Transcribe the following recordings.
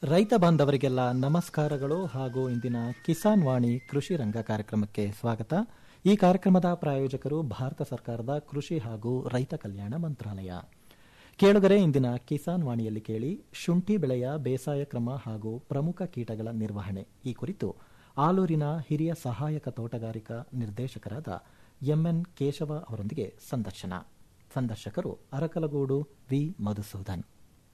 ರೈತ ಬಾಂಧವರಿಗೆಲ್ಲ ನಮಸ್ಕಾರಗಳು ಹಾಗೂ ಇಂದಿನ ಕಿಸಾನ್ ವಾಣಿ ಕೃಷಿ ರಂಗ ಕಾರ್ಯಕ್ರಮಕ್ಕೆ ಸ್ವಾಗತ ಈ ಕಾರ್ಯಕ್ರಮದ ಪ್ರಾಯೋಜಕರು ಭಾರತ ಸರ್ಕಾರದ ಕೃಷಿ ಹಾಗೂ ರೈತ ಕಲ್ಯಾಣ ಮಂತ್ರಾಲಯ ಕೇಳುಗರೆ ಇಂದಿನ ಕಿಸಾನ್ ವಾಣಿಯಲ್ಲಿ ಕೇಳಿ ಶುಂಠಿ ಬೆಳೆಯ ಬೇಸಾಯ ಕ್ರಮ ಹಾಗೂ ಪ್ರಮುಖ ಕೀಟಗಳ ನಿರ್ವಹಣೆ ಈ ಕುರಿತು ಆಲೂರಿನ ಹಿರಿಯ ಸಹಾಯಕ ತೋಟಗಾರಿಕಾ ನಿರ್ದೇಶಕರಾದ ಎಂಎನ್ ಕೇಶವ ಅವರೊಂದಿಗೆ ಸಂದರ್ಶನ ಸಂದರ್ಶಕರು ಅರಕಲಗೂಡು ವಿ ಮಧುಸೂದನ್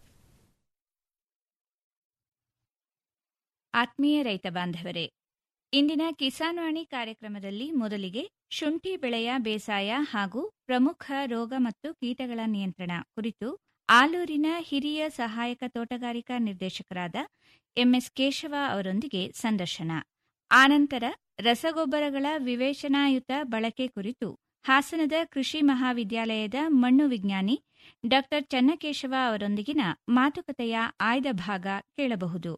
ಆತ್ಮೀಯ ರೈತ ಬಾಂಧವರೇ ಇಂದಿನ ಕಿಸಾನ್ ವಾಣಿ ಕಾರ್ಯಕ್ರಮದಲ್ಲಿ ಮೊದಲಿಗೆ ಶುಂಠಿ ಬೆಳೆಯ ಬೇಸಾಯ ಹಾಗೂ ಪ್ರಮುಖ ರೋಗ ಮತ್ತು ಕೀಟಗಳ ನಿಯಂತ್ರಣ ಕುರಿತು ಆಲೂರಿನ ಹಿರಿಯ ಸಹಾಯಕ ತೋಟಗಾರಿಕಾ ನಿರ್ದೇಶಕರಾದ ಎಂಎಸ್ ಕೇಶವ ಅವರೊಂದಿಗೆ ಸಂದರ್ಶನ ಆನಂತರ ರಸಗೊಬ್ಬರಗಳ ವಿವೇಚನಾಯುತ ಬಳಕೆ ಕುರಿತು ಹಾಸನದ ಕೃಷಿ ಮಹಾವಿದ್ಯಾಲಯದ ಮಣ್ಣು ವಿಜ್ಞಾನಿ ಡಾ ಚನ್ನಕೇಶವ ಅವರೊಂದಿಗಿನ ಮಾತುಕತೆಯ ಆಯ್ದ ಭಾಗ ಕೇಳಬಹುದು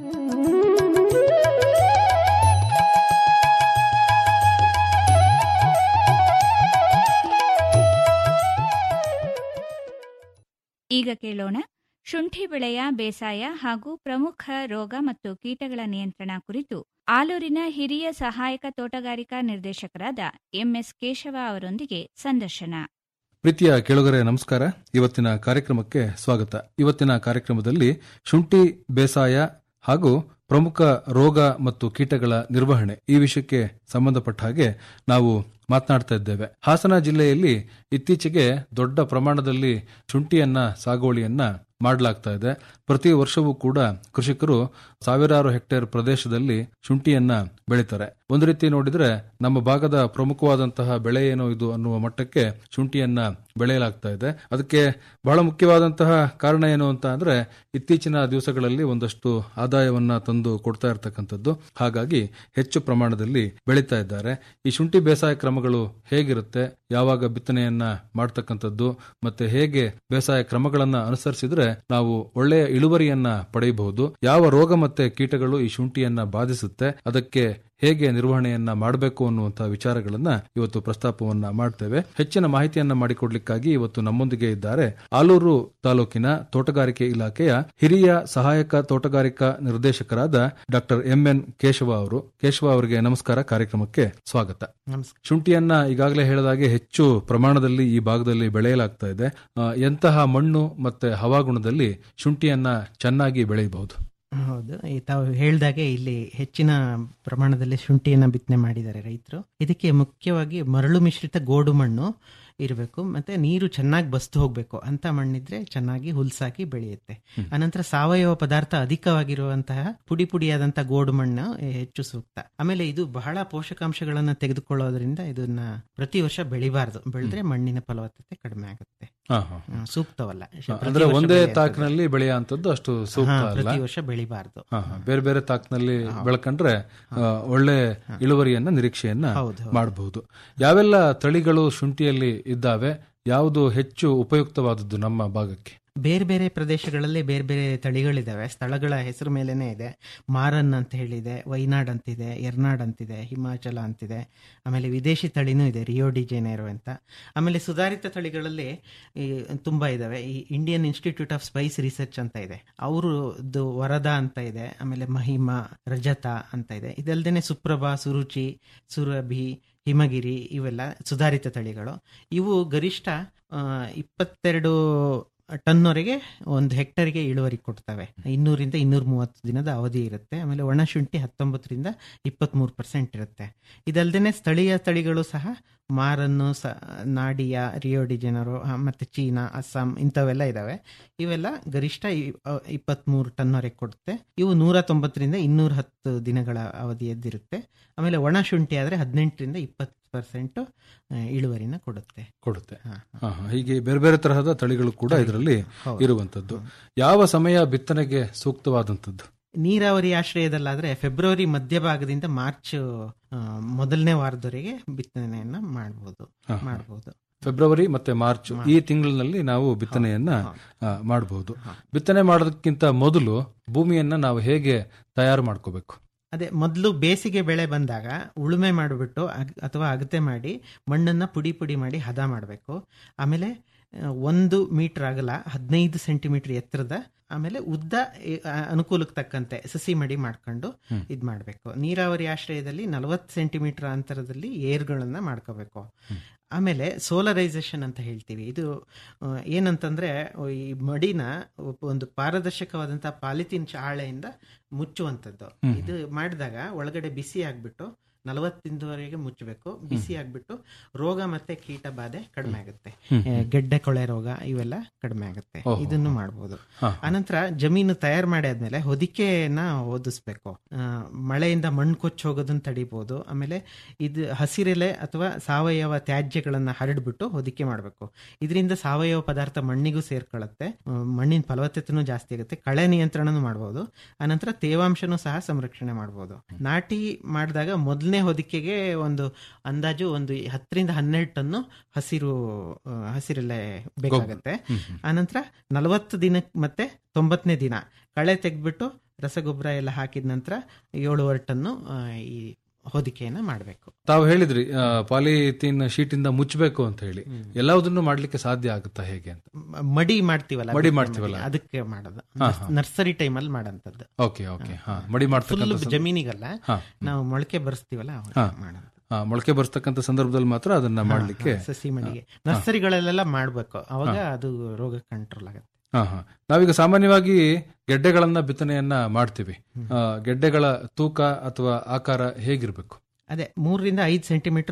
ಈಗ ಕೇಳೋಣ ಶುಂಠಿ ಬೆಳೆಯ ಬೇಸಾಯ ಹಾಗೂ ಪ್ರಮುಖ ರೋಗ ಮತ್ತು ಕೀಟಗಳ ನಿಯಂತ್ರಣ ಕುರಿತು ಆಲೂರಿನ ಹಿರಿಯ ಸಹಾಯಕ ತೋಟಗಾರಿಕಾ ನಿರ್ದೇಶಕರಾದ ಎಂಎಸ್ ಕೇಶವ ಅವರೊಂದಿಗೆ ಸಂದರ್ಶನ ಪ್ರೀತಿಯ ಕೇಳುಗರೆ ನಮಸ್ಕಾರ ಇವತ್ತಿನ ಕಾರ್ಯಕ್ರಮಕ್ಕೆ ಸ್ವಾಗತ ಇವತ್ತಿನ ಕಾರ್ಯಕ್ರಮದಲ್ಲಿ ಶುಂಠಿ ಬೇಸಾಯ ಹಾಗೂ ಪ್ರಮುಖ ರೋಗ ಮತ್ತು ಕೀಟಗಳ ನಿರ್ವಹಣೆ ಈ ವಿಷಯಕ್ಕೆ ಸಂಬಂಧಪಟ್ಟ ಹಾಗೆ ನಾವು ಮಾತನಾಡ್ತಾ ಇದ್ದೇವೆ ಹಾಸನ ಜಿಲ್ಲೆಯಲ್ಲಿ ಇತ್ತೀಚೆಗೆ ದೊಡ್ಡ ಪ್ರಮಾಣದಲ್ಲಿ ಶುಂಠಿಯನ್ನ ಸಾಗುವಳಿಯನ್ನ ಮಾಡಲಾಗ್ತಾ ಇದೆ ಪ್ರತಿ ವರ್ಷವೂ ಕೂಡ ಕೃಷಿಕರು ಸಾವಿರಾರು ಹೆಕ್ಟೇರ್ ಪ್ರದೇಶದಲ್ಲಿ ಶುಂಠಿಯನ್ನ ಬೆಳೀತಾರೆ ಒಂದು ರೀತಿ ನೋಡಿದ್ರೆ ನಮ್ಮ ಭಾಗದ ಪ್ರಮುಖವಾದಂತಹ ಬೆಳೆ ಏನೋ ಇದು ಅನ್ನುವ ಮಟ್ಟಕ್ಕೆ ಶುಂಠಿಯನ್ನ ಬೆಳೆಯಲಾಗ್ತಾ ಇದೆ ಅದಕ್ಕೆ ಬಹಳ ಮುಖ್ಯವಾದಂತಹ ಕಾರಣ ಏನು ಅಂತ ಅಂದ್ರೆ ಇತ್ತೀಚಿನ ದಿವಸಗಳಲ್ಲಿ ಒಂದಷ್ಟು ಆದಾಯವನ್ನ ತಂದು ಕೊಡ್ತಾ ಇರತಕ್ಕಂಥದ್ದು ಹಾಗಾಗಿ ಹೆಚ್ಚು ಪ್ರಮಾಣದಲ್ಲಿ ಬೆಳೀತಾ ಇದ್ದಾರೆ ಈ ಶುಂಠಿ ಬೇಸಾಯ ಕ್ರಮಗಳು ಹೇಗಿರುತ್ತೆ ಯಾವಾಗ ಬಿತ್ತನೆಯನ್ನ ಮಾಡ್ತಕ್ಕಂಥದ್ದು ಮತ್ತೆ ಹೇಗೆ ಬೇಸಾಯ ಕ್ರಮಗಳನ್ನ ಅನುಸರಿಸಿದ್ರೆ ನಾವು ಒಳ್ಳೆಯ ಇಳುವರಿಯನ್ನ ಪಡೆಯಬಹುದು ಯಾವ ರೋಗ ಮತ್ತೆ ಕೀಟಗಳು ಈ ಶುಂಠಿಯನ್ನ ಬಾಧಿಸುತ್ತೆ ಅದಕ್ಕೆ ಹೇಗೆ ನಿರ್ವಹಣೆಯನ್ನ ಮಾಡಬೇಕು ಅನ್ನುವಂತಹ ವಿಚಾರಗಳನ್ನ ಇವತ್ತು ಪ್ರಸ್ತಾಪವನ್ನ ಮಾಡ್ತೇವೆ ಹೆಚ್ಚಿನ ಮಾಹಿತಿಯನ್ನ ಮಾಡಿಕೊಡ್ಲಿಕ್ಕಾಗಿ ಇವತ್ತು ನಮ್ಮೊಂದಿಗೆ ಇದ್ದಾರೆ ಆಲೂರು ತಾಲೂಕಿನ ತೋಟಗಾರಿಕೆ ಇಲಾಖೆಯ ಹಿರಿಯ ಸಹಾಯಕ ತೋಟಗಾರಿಕಾ ನಿರ್ದೇಶಕರಾದ ಡಾಕ್ಟರ್ ಎಂಎನ್ ಕೇಶವ ಅವರು ಕೇಶವ ಅವರಿಗೆ ನಮಸ್ಕಾರ ಕಾರ್ಯಕ್ರಮಕ್ಕೆ ಸ್ವಾಗತ ನಮಸ್ಕಾರ ಶುಂಠಿಯನ್ನ ಈಗಾಗಲೇ ಹೇಳಿದಾಗೆ ಹೆಚ್ಚು ಪ್ರಮಾಣದಲ್ಲಿ ಈ ಭಾಗದಲ್ಲಿ ಬೆಳೆಯಲಾಗ್ತಾ ಇದೆ ಆ, ಎಂತಹ ಮಣ್ಣು ಮತ್ತೆ ಹವಾಗುಣದಲ್ಲಿ ಶುಂಠಿಯನ್ನ ಚೆನ್ನಾಗಿ ಬೆಳೆಯಬಹುದು ಹೌದು ಈ ತಾವು ಹೇಳ್ದಾಗೆ ಇಲ್ಲಿ ಹೆಚ್ಚಿನ ಪ್ರಮಾಣದಲ್ಲಿ ಶುಂಠಿಯನ್ನ ಬಿತ್ತನೆ ಮಾಡಿದ್ದಾರೆ ರೈತರು ಇದಕ್ಕೆ ಮುಖ್ಯವಾಗಿ ಮರಳು ಮಿಶ್ರಿತ ಗೋಡು ಮಣ್ಣು ಇರಬೇಕು ಮತ್ತೆ ನೀರು ಚೆನ್ನಾಗಿ ಬಸ್ತು ಹೋಗ್ಬೇಕು ಅಂತ ಮಣ್ಣಿದ್ರೆ ಚೆನ್ನಾಗಿ ಹುಲ್ಸಾಕಿ ಬೆಳೆಯುತ್ತೆ ಅನಂತರ ಸಾವಯವ ಪದಾರ್ಥ ಅಧಿಕವಾಗಿರುವಂತಹ ಪುಡಿ ಪುಡಿಯಾದಂತಹ ಗೋಡು ಮಣ್ಣು ಹೆಚ್ಚು ಸೂಕ್ತ ಆಮೇಲೆ ಇದು ಬಹಳ ಪೋಷಕಾಂಶಗಳನ್ನ ತೆಗೆದುಕೊಳ್ಳೋದ್ರಿಂದ ಇದನ್ನ ಪ್ರತಿ ವರ್ಷ ಬೆಳಿಬಾರ್ದು ಬೆಳೆದ್ರೆ ಮಣ್ಣಿನ ಫಲವತ್ತತೆ ಕಡಿಮೆ ಆಗುತ್ತೆ ಹಾ, ಹಾ. ಹ್ಮ್, ಸೂಕ್ತವಲ್ಲ ಪ್ರತಿ ಅಂದ್ರೆ ವರ್ಷ ಒಂದೇ ಬೆಳೆಯುವಂಥದ್ದು. ತಾಕಿನಲ್ಲಿ ಬೆಳೆಯುವಂತದ್ದು ಅಷ್ಟು ಸೂಕ್ತ ಹಾ, ಅಲ್ಲ ಪ್ರತಿ ವರ್ಷ ಬೆಳಿಬಾರ್ದು ಹಾ, ಹಾ. ಬೇರೆ ಬೇರೆ ತಾಕ್ನಲ್ಲಿ ಬೆಳ್ಕೊಂಡ್ರೆ ಆ, ಒಳ್ಳೆ ಇಳುವರಿಯನ್ನ ನಿರೀಕ್ಷೆಯನ್ನ ಹೌದು, ಹೌದು. ಮಾಡಬಹುದು ಯಾವೆಲ್ಲ ತಳಿಗಳು ಶುಂಠಿಯಲ್ಲಿ ಇದ್ದಾವೆ ಯಾವುದು ಹೆಚ್ಚು ಉಪಯುಕ್ತವಾದದ್ದು ನಮ್ಮ ಭಾಗಕ್ಕೆ ಬೇರೆ ಬೇರೆ ಪ್ರದೇಶಗಳಲ್ಲಿ ಬೇರೆ ಬೇರೆ ತಳಿಗಳಿದಾವೆ ಸ್ಥಳಗಳ ಹೆಸರು ಮೇಲೇನೆ ಇದೆ ಮಾರನ್ ಅಂತ ಹೇಳಿದೆ ವೈನಾಡ್ ಅಂತಿದೆ ಎರ್ನಾಡ್ ಅಂತಿದೆ ಹಿಮಾಚಲ ಅಂತಿದೆ ಆಮೇಲೆ ವಿದೇಶಿ ತಳಿನೂ ಇದೆ ರಿಯೋ ಡಿ ಜೆನೇರೋ ಅಂತ ಆಮೇಲೆ ಸುಧಾರಿತ ತಳಿಗಳಲ್ಲಿ ಈ ತುಂಬಾ ಇದಾವೆ ಈ Indian Institute of Spice Research ಅಂತ ಇದೆ ಅವ್ರದ್ದು ವರದಾ ಅಂತ ಇದೆ ಆಮೇಲೆ ಮಹಿಮಾ ರಜತ ಅಂತ ಇದೆ ಇದಲ್ದೇನೆ ಸುಪ್ರಭಾ ಸುರುಚಿ ಸುರಭಿ ಹಿಮಗಿರಿ ಇವೆಲ್ಲ ಸುಧಾರಿತ ತಳಿಗಳು ಇವು ಗರಿಷ್ಠ ಆ, ಇಪ್ಪತ್ತೆರಡು ಟನ್ವರೆಗೆ ಒಂದು ಹೆಕ್ಟರ್ಗೆ ಇಳುವರಿ ಕೊಡ್ತವೆ ಇನ್ನೂರಿಂದ ಇನ್ನೂರ ಮೂವತ್ತು ದಿನದ ಅವಧಿ ಇರುತ್ತೆ ಆಮೇಲೆ ಒಣಶುಂಠಿ ಹತ್ತೊಂಬತ್ತರಿಂದ ಇಪ್ಪತ್ತ್ಮೂರು ಪರ್ಸೆಂಟ್ ಇರುತ್ತೆ ಇದಲ್ದೇನೆ ಸ್ಥಳೀಯ ತಳಿಗಳು ಸಹ ಮಾರನ್ನು ಸ ನಾಡಿಯಾ ರಿಯೋ ಡಿ ಜನರೋ ಆ, ಮತ್ತೆ ಚೀನಾ ಅಸ್ಸಾಂ ಇಂಥವೆಲ್ಲ ಇದಾವೆ ಇವೆಲ್ಲ ಗರಿಷ್ಠ ಇಪ್ಪತ್ತ್ಮೂರು ಟನ್ವರೆಗೆ ಕೊಡುತ್ತೆ ಇವು ನೂರ ತೊಂಬತ್ತರಿಂದ ಇನ್ನೂರ ಹತ್ತು ದಿನಗಳ ಅವಧಿಯದ್ದಿರುತ್ತೆ ಆಮೇಲೆ ಒಣ ಶುಂಠಿ ಆದರೆ ಹದಿನೆಂಟರಿಂದ ಇಪ್ಪತ್ತು ಪರ್ಸೆಂಟ್ ಇಳುವರಿನ ಕೊಡುತ್ತೆ ಕೊಡುತ್ತೆ ಹಾ, ಹಾ, ಹಾ. ಹೀಗೆ ಬೇರೆ ಬೇರೆ ತರಹದ ತಳಿಗಳು ಕೂಡ ಇದರಲ್ಲಿ ಹೌದು. ಇರುವಂತದ್ದು ಯಾವ ಸಮಯ ಬಿತ್ತನೆಗೆ ಸೂಕ್ತವಾದಂತದ್ದು ನೀರಾವರಿ ಆಶ್ರಯದಲ್ಲಾದ್ರೆ ಫೆಬ್ರವರಿ ಮಧ್ಯಭಾಗದಿಂದ ಮಾರ್ಚ್ ಆ, ಮೊದಲನೇ ವಾರದವರೆಗೆ ಬಿತ್ತನೆಯನ್ನ ಮಾಡಬಹುದು ಹಾ, ಹಾ. ಮಾಡಬಹುದು ಫೆಬ್ರವರಿ ಮತ್ತೆ ಮಾರ್ಚ್ ಈ ತಿಂಗಳಿನಲ್ಲಿ ನಾವು ಬಿತ್ತನೆಯನ್ನ ಮಾಡಬಹುದು ಬಿತ್ತನೆ ಮಾಡೋದಕ್ಕಿಂತ ಮೊದಲು ಭೂಮಿಯನ್ನ ನಾವು ಹೇಗೆ ತಯಾರು ಮಾಡ್ಕೋಬೇಕು ಅದೇ ಮೊದಲು ಬೇಸಿಗೆ ಬೆಳೆ ಬಂದಾಗ ಉಳುಮೆ ಮಾಡಿಬಿಟ್ಟು ಅಥವಾ ಅಗತೆ ಮಾಡಿ ಮಣ್ಣನ್ನ ಪುಡಿ ಪುಡಿ ಮಾಡಿ ಹದ ಮಾಡಬೇಕು ಆಮೇಲೆ ಆ, ಒಂದು ಮೀಟರ್ ಅಗಲ ಹದಿನೈದು ಸೆಂಟಿಮೀಟರ್ ಎತ್ತರದ ಆಮೇಲೆ ಉದ್ದ ಈ, ಆ, ಅನುಕೂಲಕ್ಕೆ ತಕ್ಕಂತೆ ಸಸಿ ಮಡಿ ಮಾಡ್ಕೊಂಡು ಇದ್ ಮಾಡ್ಬೇಕು ನೀರಾವರಿ ಆಶ್ರಯದಲ್ಲಿ ನಲವತ್ತು ಸೆಂಟಿಮೀಟರ್ ಅಂತರದಲ್ಲಿ ಏರ್ಗಳನ್ನ ಮಾಡ್ಕೋಬೇಕು ಆಮೇಲೆ ಸೋಲರೈಸೇಷನ್ ಅಂತ ಹೇಳ್ತೀವಿ ಇದು ಆ, ಏನಂತಂದ್ರೆ ಈ ಮಡಿನ ಒಂದು ಪಾರದರ್ಶಕವಾದಂತಹ ಪಾಲಿಥೀನ್ ಹಾಳೆಯಿಂದ ಮುಚ್ಚುವಂಥದ್ದು ಇದು ಮಾಡಿದಾಗ ಒಳಗಡೆ ಬಿಸಿ ಆಗ್ಬಿಟ್ಟು ನಲವತ್ತಿಂದವರೆಗೆ ಮುಚ್ಚಬೇಕು ಬಿಸಿ ಆಗ್ಬಿಟ್ಟು ರೋಗ ಮತ್ತೆ ಕೀಟ ಬಾಧೆ ಕಡಿಮೆ ಆಗುತ್ತೆ ಆ, ಗೆಡ್ಡೆ ಕೊಳೆ ರೋಗ ಇವೆಲ್ಲ ಕಡಿಮೆ ಆಗುತ್ತೆ ಓಹೋ. ಇದನ್ನು ಮಾಡ್ಬೋದು ಹಾ. ಅನಂತರ ಜಮೀನು ತಯಾರು ಮಾಡಿ ಆದ್ಮೇಲೆ ಹೊದಿಕೆನ ಓದಿಸ್ಬೇಕು ಆ, ಮಳೆಯಿಂದ ಮಣ್ಣು ಕೊಚ್ಚಿ ಹೋಗೋದನ್ನ ತಡಿಬಹುದು ಆಮೇಲೆ ಇದು ಹಸಿರೆಲೆ ಅಥವಾ ಸಾವಯವ ತ್ಯಾಜ್ಯಗಳನ್ನ ಹರಡ್ಬಿಟ್ಟು ಹೊದಿಕೆ ಮಾಡಬೇಕು ಇದರಿಂದ ಸಾವಯವ ಪದಾರ್ಥ ಮಣ್ಣಿಗೂ ಸೇರ್ಕೊಳ್ಳುತ್ತೆ ಆ, ಮಣ್ಣಿನ ಫಲವತ್ತತೆನೂ ಜಾಸ್ತಿ ಆಗುತ್ತೆ ಕಳೆ ನಿಯಂತ್ರಣನೂ ಮಾಡಬಹುದು ಅನಂತರ ತೇವಾಂಶನೂ ಸಹ ಸಂರಕ್ಷಣೆ ಮಾಡಬಹುದು ನಾಟಿ ಮಾಡಿದಾಗ ಮೊದಲನೇ ಹೊದಿಕೆಗೆ ಒಂದು ಅಂದಾಜು ಒಂದು ಹತ್ತರಿಂದ ಹನ್ನೆರಡು ಟನ್ನು ಹಸಿರು ಆ, ಹಸಿರೆಲೆ ಬೇಕಾಗತ್ತೆ ಆನಂತರ ನಲವತ್ತು ದಿನಕ್ಕೆ ಮತ್ತೆ ತೊಂಬತ್ತನೇ ದಿನ ಕಳೆ ತೆಗೆದ್ಬಿಟ್ಟು ರಸಗೊಬ್ಬರ ಎಲ್ಲ ಹಾಕಿದ ನಂತರ ಏಳುವರೆ ಟನ್ನು ಆ, ಈ ಹೊದಿಕೆಯನ್ನ ಮಾಡಬೇಕು ತಾವು ಹೇಳಿದ್ರಿ ಆ, ಪಾಲಿಥೀನ್ ಶೀಟ್ ಇಂದ ಮುಚ್ಚಬೇಕು ಅಂತ ಹೇಳಿ ಎಲ್ಲದನ್ನು ಮಾಡ್ಲಿಕ್ಕೆ ಸಾಧ್ಯ ಆಗುತ್ತಾ ಹೇಗೆ ಅಂತ ಮಡಿ ಮಾಡ್ತೀವಲ್ಲ ಮಡಿ ಬಿತ್ತನೆ ಮಾಡ್ತೀವಲ್ಲ. ಮಡಿ, ಅದಕ್ಕೆ ಮಾಡೋದು ನರ್ಸರಿ ಟೈಮಲ್ಲಿ ಮಾಡಂತದ್ದು ಓಕೆ ಓಕೆ ಹಾ ಮಡಿ ಫುಲ್ ಮಾಡ್ತಕ್ಕಂಥ ಸಂದ- ಜಮೀನಿಗಲ್ಲ ಹಾ. ನಾವು ಮೊಳಕೆ ಬರ್ಸ್ತೀವಲ್ಲ ಅವಾಗ ಹಾ. ಮಾಡೋದು ಹಾ, ಮೊಳಕೆ ಬರ್ಸ್ತಕ್ಕಂಥ ಸಂದರ್ಭದಲ್ಲಿ ಮಾತ್ರ ಅದನ್ನ ಮಾಡ್ಲಿಕ್ಕೆ ಸಸಿ ಮಡಿಗೆ ನರ್ಸರಿಗಳಲ್ಲೆಲ್ಲ ಮಾಡ್ಬೇಕು ಅವಾಗ ಅದು ರೋಗ ಕಂಟ್ರೋಲ್ ಆಗುತ್ತೆ ಹಾ ಹಾ ನಾವೀಗ ಸಾಮಾನ್ಯವಾಗಿ ಗೆಡ್ಡೆಗಳನ್ನ ಬಿತ್ತನೆಯನ್ನ ಮಾಡ್ತೀವಿ ಆ, ಗೆಡ್ಡೆಗಳ ತೂಕ ಅಥವಾ ಆಕಾರ ಹೇಗಿರ್ಬೇಕು ಅದೇ ಮೂರರಿಂದ ಐದು ಸೆಂಟಿಮೀಟರ್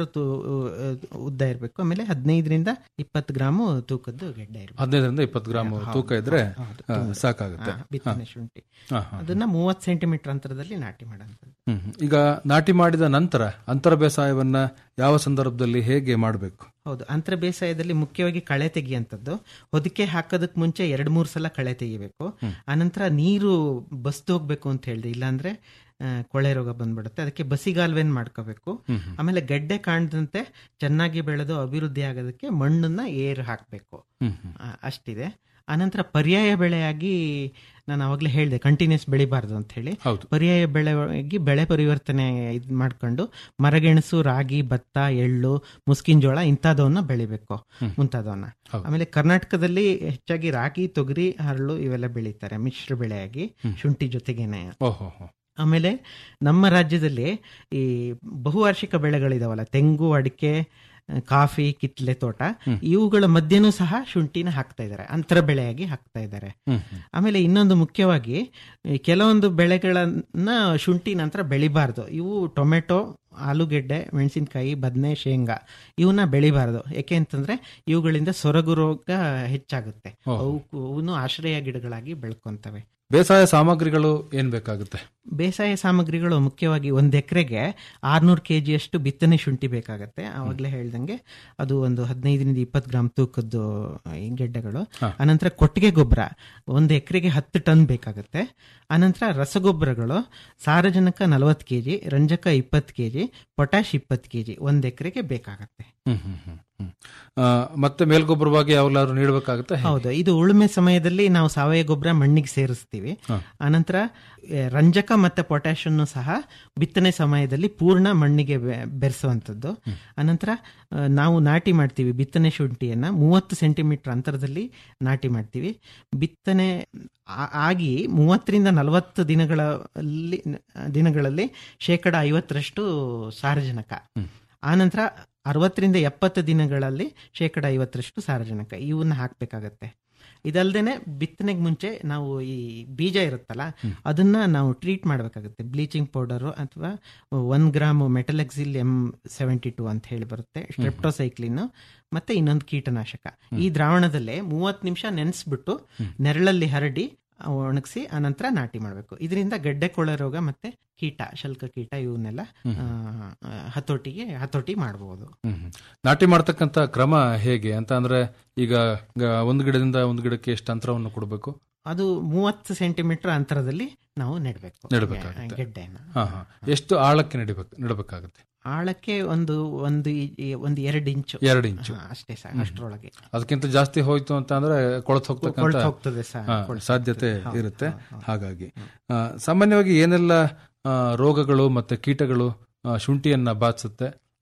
ಉದ್ದ ಇರಬೇಕು ಆಮೇಲೆ ಹದಿನೈದರಿಂದ ಇಪ್ಪತ್ತು ಗ್ರಾಮು ತೂಕದ್ದು ಗೆಡ್ಡೆ ಇರಬೇಕು ಹದಿನೈದರಿಂದ ಇಪ್ಪತ್ತು ಗ್ರಾಮ್ ತೂಕ ಇದ್ರೆ ಆ, ಸಾಕಾಗುತ್ತೆ ಬಿತ್ತನೆ ಶುಂಠಿ ಹಾ, ಹಾ. ಅದನ್ನ ಮೂವತ್ತು ಸೆಂಟಿಮೀಟರ್ ಅಂತರದಲ್ಲಿ ನಾಟಿ ಮಾಡೋಂಥದ್ದು ಹ್ಮ್, ಹ್ಮ್. ಈಗ ನಾಟಿ ಮಾಡಿದ ನಂತರ ಅಂತರ ಬೇಸಾಯವನ್ನ ಯಾವ ಸಂದರ್ಭದಲ್ಲಿ ಹೇಗೆ ಮಾಡಬೇಕು ಹೌದು ಅಂತರ ಬೇಸಾಯದಲ್ಲಿ ಮುಖ್ಯವಾಗಿ ಕಳೆ ತೆಗಿಯಂಥದ್ದು ಹೊದಿಕೆ ಹಾಕೋದಕ್ಕೆ ಮುಂಚೆ ಎರಡ್ ಮೂರು ಸಲ ಕಳೆ ತೆಗಿಬೇಕು ಆನಂತರ ನೀರು ಬಸ್ದು ಹೋಗ್ಬೇಕು ಅಂತ ಹೇಳಿದೆ ಇಲ್ಲಾಂದ್ರೆ ಆ, ಕೊಳೆ ರೋಗ ಬಂದ್ಬಿಡುತ್ತೆ ಅದಕ್ಕೆ ಬಸಿಗಾಲ್ವೆನ್ ಮಾಡ್ಕೋಬೇಕು ಆಮೇಲೆ ಗಡ್ಡೆ ಕಾಣದಂತೆ ಚೆನ್ನಾಗಿ ಬೆಳೆದು ಅಭಿವೃದ್ಧಿ ಆಗೋದಕ್ಕೆ ಮಣ್ಣನ್ನ ಏರ್ ಹಾಕಬೇಕು ಅಷ್ಟಿದೆ ಆನಂತರ ಪರ್ಯಾಯ ಬೆಳೆಯಾಗಿ ನಾನು ಅವಾಗಲೇ ಹೇಳಿದೆ ಕಂಟಿನ್ಯೂಸ್ ಬೆಳಿಬಾರ್ದು ಅಂತ ಹೇಳಿ ಹೌದು ಪರ್ಯಾಯ ಬೆಳೆಯಾಗಿ ಬೆಳೆ ಪರಿವರ್ತನೆ ಇದು ಮಾಡ್ಕೊಂಡು ಮರಗೆಣಸು ರಾಗಿ ಭತ್ತ ಎಳ್ಳು ಮುಸ್ಕಿನ ಜೋಳ ಇಂಥದವನ್ನ ಬೆಳಿಬೇಕು ಮುಂತಾದವನ್ನ ಹೌದು. ಆಮೇಲೆ ಕರ್ನಾಟಕದಲ್ಲಿ ಹೆಚ್ಚಾಗಿ ರಾಗಿ ತೊಗರಿ ಹರಳು ಇವೆಲ್ಲ ಬೆಳೀತಾರೆ ಮಿಶ್ರ ಬೆಳೆಯಾಗಿ ಶುಂಠಿ ಜೊತೆಗೇನೆ ಓಹೋ ಹೋ. ಆಮೇಲೆ ನಮ್ಮ ರಾಜ್ಯದಲ್ಲಿ ಈ ಬಹುವಾರ್ಷಿಕ ಬೆಳೆಗಳಿದಾವಲ್ಲ ತೆಂಗು ಅಡಿಕೆ ಕಾಫಿ ಕಿತ್ಲೆ ತೋಟ ಇವುಗಳ ಮಧ್ಯನೂ ಸಹ ಶುಂಠಿನ ಹಾಕ್ತಾ ಇದ್ದಾರೆ ಅಂತರ ಬೆಳೆಯಾಗಿ ಹಾಕ್ತಾ ಇದ್ದಾರೆ ಹ್ಮ್, ಹ್ಮ್. ಆಮೇಲೆ ಇನ್ನೊಂದು ಮುಖ್ಯವಾಗಿ ಈ ಕೆಲವೊಂದು ಬೆಳೆಗಳನ್ನ ಶುಂಠಿ ನಂತರ ಬೆಳಿಬಾರ್ದು ಇವು ಟೊಮೆಟೊ ಆಲೂಗೆಡ್ಡೆ ಮೆಣಸಿನಕಾಯಿ ಬದನೆ ಶೇಂಗಾ ಇವನ್ನ ಬೆಳಿಬಾರ್ದು ಯಾಕೆ ಅಂತಂದ್ರೆ ಇವುಗಳಿಂದ ಸೊರಗು ರೋಗ ಹೆಚ್ಚಾಗುತ್ತೆ ಓಹೋ. ಅವು ಅವನು ಆಶ್ರಯ ಗಿಡಗಳಾಗಿ ಬೆಳ್ಕೊಂತವೆ ಬೇಸಾಯ ಸಾಮಗ್ರಿಗಳು ಏನ್ ಬೇಕಾಗುತ್ತೆ ಬೇಸಾಯ ಸಾಮಗ್ರಿಗಳು ಮುಖ್ಯವಾಗಿ ಒಂದು ಎಕರೆಗೆ ಆರ್ನೂರು ಕೆ ಜಿಯಷ್ಟು ಬಿತ್ತನೆ ಶುಂಠಿ ಬೇಕಾಗತ್ತೆ ಆವಾಗಲೇ ಹೇಳ್ದಂಗೆ ಅದು ಒಂದು ಹದಿನೈದರಿಂದ ಇಪ್ಪತ್ತು ಗ್ರಾಮ್ ತೂಕದ್ದು ಈ ಗೆಡ್ಡೆಗಳು ಅನಂತರ ಕೊಟ್ಟಿಗೆ ಗೊಬ್ಬರ ಒಂದು ಎಕರೆಗೆ ಹತ್ತು ಟನ್ ಬೇಕಾಗುತ್ತೆ ಅನಂತರ ರಸಗೊಬ್ಬರಗಳು ಸಾರಜನಕ ನಲವತ್ತು ಕೆ ಜಿ ರಂಜಕ ಇಪ್ಪತ್ತು ಕೆ ಜಿ ಪೊಟ್ಯಾಶ್ ಇಪ್ಪತ್ತು ಕೆ ಜಿ ಒಂದು ಎಕರೆಗೆ ಬೇಕಾಗತ್ತೆ ಹ್ಮ್, ಹ್ಮ್, ಹ್ಮ್, ಹ್ಮ್. ಆ, ಮತ್ತೆ ಮೇಲ್ಗೊಬ್ಬರವಾಗಿ ಯಾವಾಗ್ಲಾದ್ರು ನೀಡಬೇಕಾಗುತ್ತೆ ಹೌದು ಇದು ಉಳುಮೆ ಸಮಯದಲ್ಲಿ ನಾವು ಸಾವಯವ ಗೊಬ್ಬರ ಮಣ್ಣಿಗೆ ಸೇರಿಸ್ತೀವಿ ಹಾ. ಅನಂತರ ಎ, ರಂಜಕ ಮತ್ತೆ ಪೊಟ್ಯಾಶ್ ಅನ್ನು ಸಹ ಬಿತ್ತನೆ ಸಮಯದಲ್ಲಿ ಪೂರ್ಣ ಮಣ್ಣಿಗೆ ಬೆ- ಬೆರೆಸುವಂಥದ್ದು ಅನಂತರ ಆ, ನಾವು ನಾಟಿ ಮಾಡ್ತೀವಿ ಬಿತ್ತನೆ ಶುಂಠಿಯನ್ನ ಮೂವತ್ತು ಸೆಂಟಿಮೀಟರ್ ಅಂತರದಲ್ಲಿ ನಾಟಿ ಮಾಡ್ತೀವಿ ಬಿತ್ತನೆ ಆ- ಆಗಿ ಮೂವತ್ತರಿಂದ ನಲವತ್ತು ದಿನಗಳಲ್ಲಿ ದಿನಗಳಲ್ಲಿ ಶೇಕಡ ಐವತ್ತರಷ್ಟು ಸಾರಜನಕ ಆನಂತರ ಅರವತ್ತರಿಂದ ಎಪ್ಪತ್ತು ದಿನಗಳಲ್ಲಿ ಶೇಕಡ ಐವತ್ತರಷ್ಟು ಸಾರಜನಕ ಇವನ್ನ ಹಾಕ್ಬೇಕಾಗತ್ತೆ ಇದಲ್ದೇನೆ ಬಿತ್ತನೆಗೆ ಮುಂಚೆ ನಾವು ಈ ಬೀಜ ಇರುತ್ತಲ್ಲ ಅದನ್ನ ನಾವು ಟ್ರೀಟ್ ಮಾಡಬೇಕಾಗುತ್ತೆ ಬ್ಲೀಚಿಂಗ್ ಪೌಡರು ಅಥವಾ one gram metalaxyl M seventy two ಅಂತ ಹೇಳಿ ಬರುತ್ತೆ ಸ್ಟ್ರೆಪ್ಟೋಸೈಕ್ಲಿನ್ ಮತ್ತೆ ಇನ್ನೊಂದು ಕೀಟನಾಶಕ ಈ ದ್ರಾವಣದಲ್ಲೇ ಮೂವತ್ತು ನಿಮಿಷ ನೆನೆಸ್ಬಿಟ್ಟು ನೆರಳಲ್ಲಿ ಹರಡಿ ಒಣಗಿಸಿ ಅನಂತರ ನಾಟಿ ಮಾಡಬೇಕು ಇದರಿಂದ ಗಡ್ಡೆ ಕೊಳೆ ರೋಗ ಮತ್ತೆ ಕೀಟ ಶಲ್ಕ ಕೀಟ ಇವನ್ನೆಲ್ಲ ಆ, ಆ, ಹತೋಟಿಗೆ ಹತೋಟಿ ಮಾಡಬಹುದು ಹ್ಮ್, ಹ್ಮ್. ನಾಟಿ ಮಾಡ್ತಕ್ಕಂತ ಕ್ರಮ ಹೇಗೆ ಅಂತ ಅಂದ್ರೆ ಈಗ ಗ- ಒಂದು ಗಿಡದಿಂದ ಒಂದು ಗಿಡಕ್ಕೆ ಎಷ್ಟು ಅಂತರವನ್ನು ಕೊಡಬೇಕು ಅದು ಮೂವತ್ತು ಸೆಂಟಿಮೀಟರ್ ಅಂತರದಲ್ಲಿ ನಾವು ನೆಡಬೇಕು ನೆಡ್ಬೇಕಾಗುತ್ತೆ. ಗೆಡ್ಡೆನ ಹಾ ಹಾ ಎಷ್ಟು ಆಳಕ್ಕೆ ನಡಿಬೇಕು ನೆಡಬೇಕಾಗುತ್ತೆ ಆಳಕ್ಕೆ ಒಂದು ಒಂದು ಈ- ಈ ಒಂದು ಎರಡು ಇಂಚು ಎರಡು ಇಂಚು ಹಾ, ಅಷ್ಟೇ ಸಾಕು ಅಷ್ಟರೊಳಗೆ ಅದಕ್ಕಿಂತ ಜಾಸ್ತಿ ಹೋಯ್ತು ಅಂತ ಅಂದ್ರೆ ಕೊಳತ್ ಹೋಗ್ತಕ್ಕಂತ ಕೊಳ್ತು ಹೋಗ್ತದೆ ಸಹ ಹಾ, ಸಾಧ್ಯತೆ ಇರುತ್ತೆ ಹಾಗಾಗಿ ಆ, ಸಾಮಾನ್ಯವಾಗಿ ಏನೆಲ್ಲ ಆ, ರೋಗಗಳು ಮತ್ತೆ ಕೀಟಗಳು ಆ, ಶುಂಠಿಯನ್ನ ಬಾಧಿಸುತ್ತೆ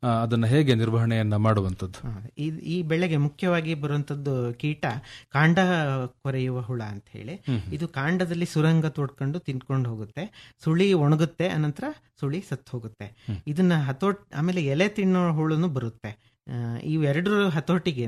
ಆ, ಅದನ್ನ ಹೇಗೆ ನಿರ್ವಹಣೆಯನ್ನ ಮಾಡುವಂಥದ್ದು ಹಾ, ಈ- ಈ ಬೆಳೆಗೆ ಮುಖ್ಯವಾಗಿ ಬರುವಂತದ್ದು ಕೀಟ ಕಾಂಡ ಕೊರೆಯುವ ಹುಳ ಅಂತ ಹೇಳಿ ಇದು ಕಾಂಡದಲ್ಲಿ ಸುರಂಗ ತೋಡ್ಕೊಂಡು ತಿನ್ಕೊಂಡು ಹೋಗುತ್ತೆ ಸುಳಿ ಒಣಗುತ್ತೆ ಅನಂತರ ಸುಳಿ ಸತ್ತು ಹೋಗುತ್ತೆ ಇದನ್ನ ಹತೋಟ್ ಆಮೇಲೆ ಎಲೆ ತಿನ್ನೋ ಹುಳುನು ಬರುತ್ತೆ ಆ, ಇವೆರಡರ ಹತೋಟಿಗೆ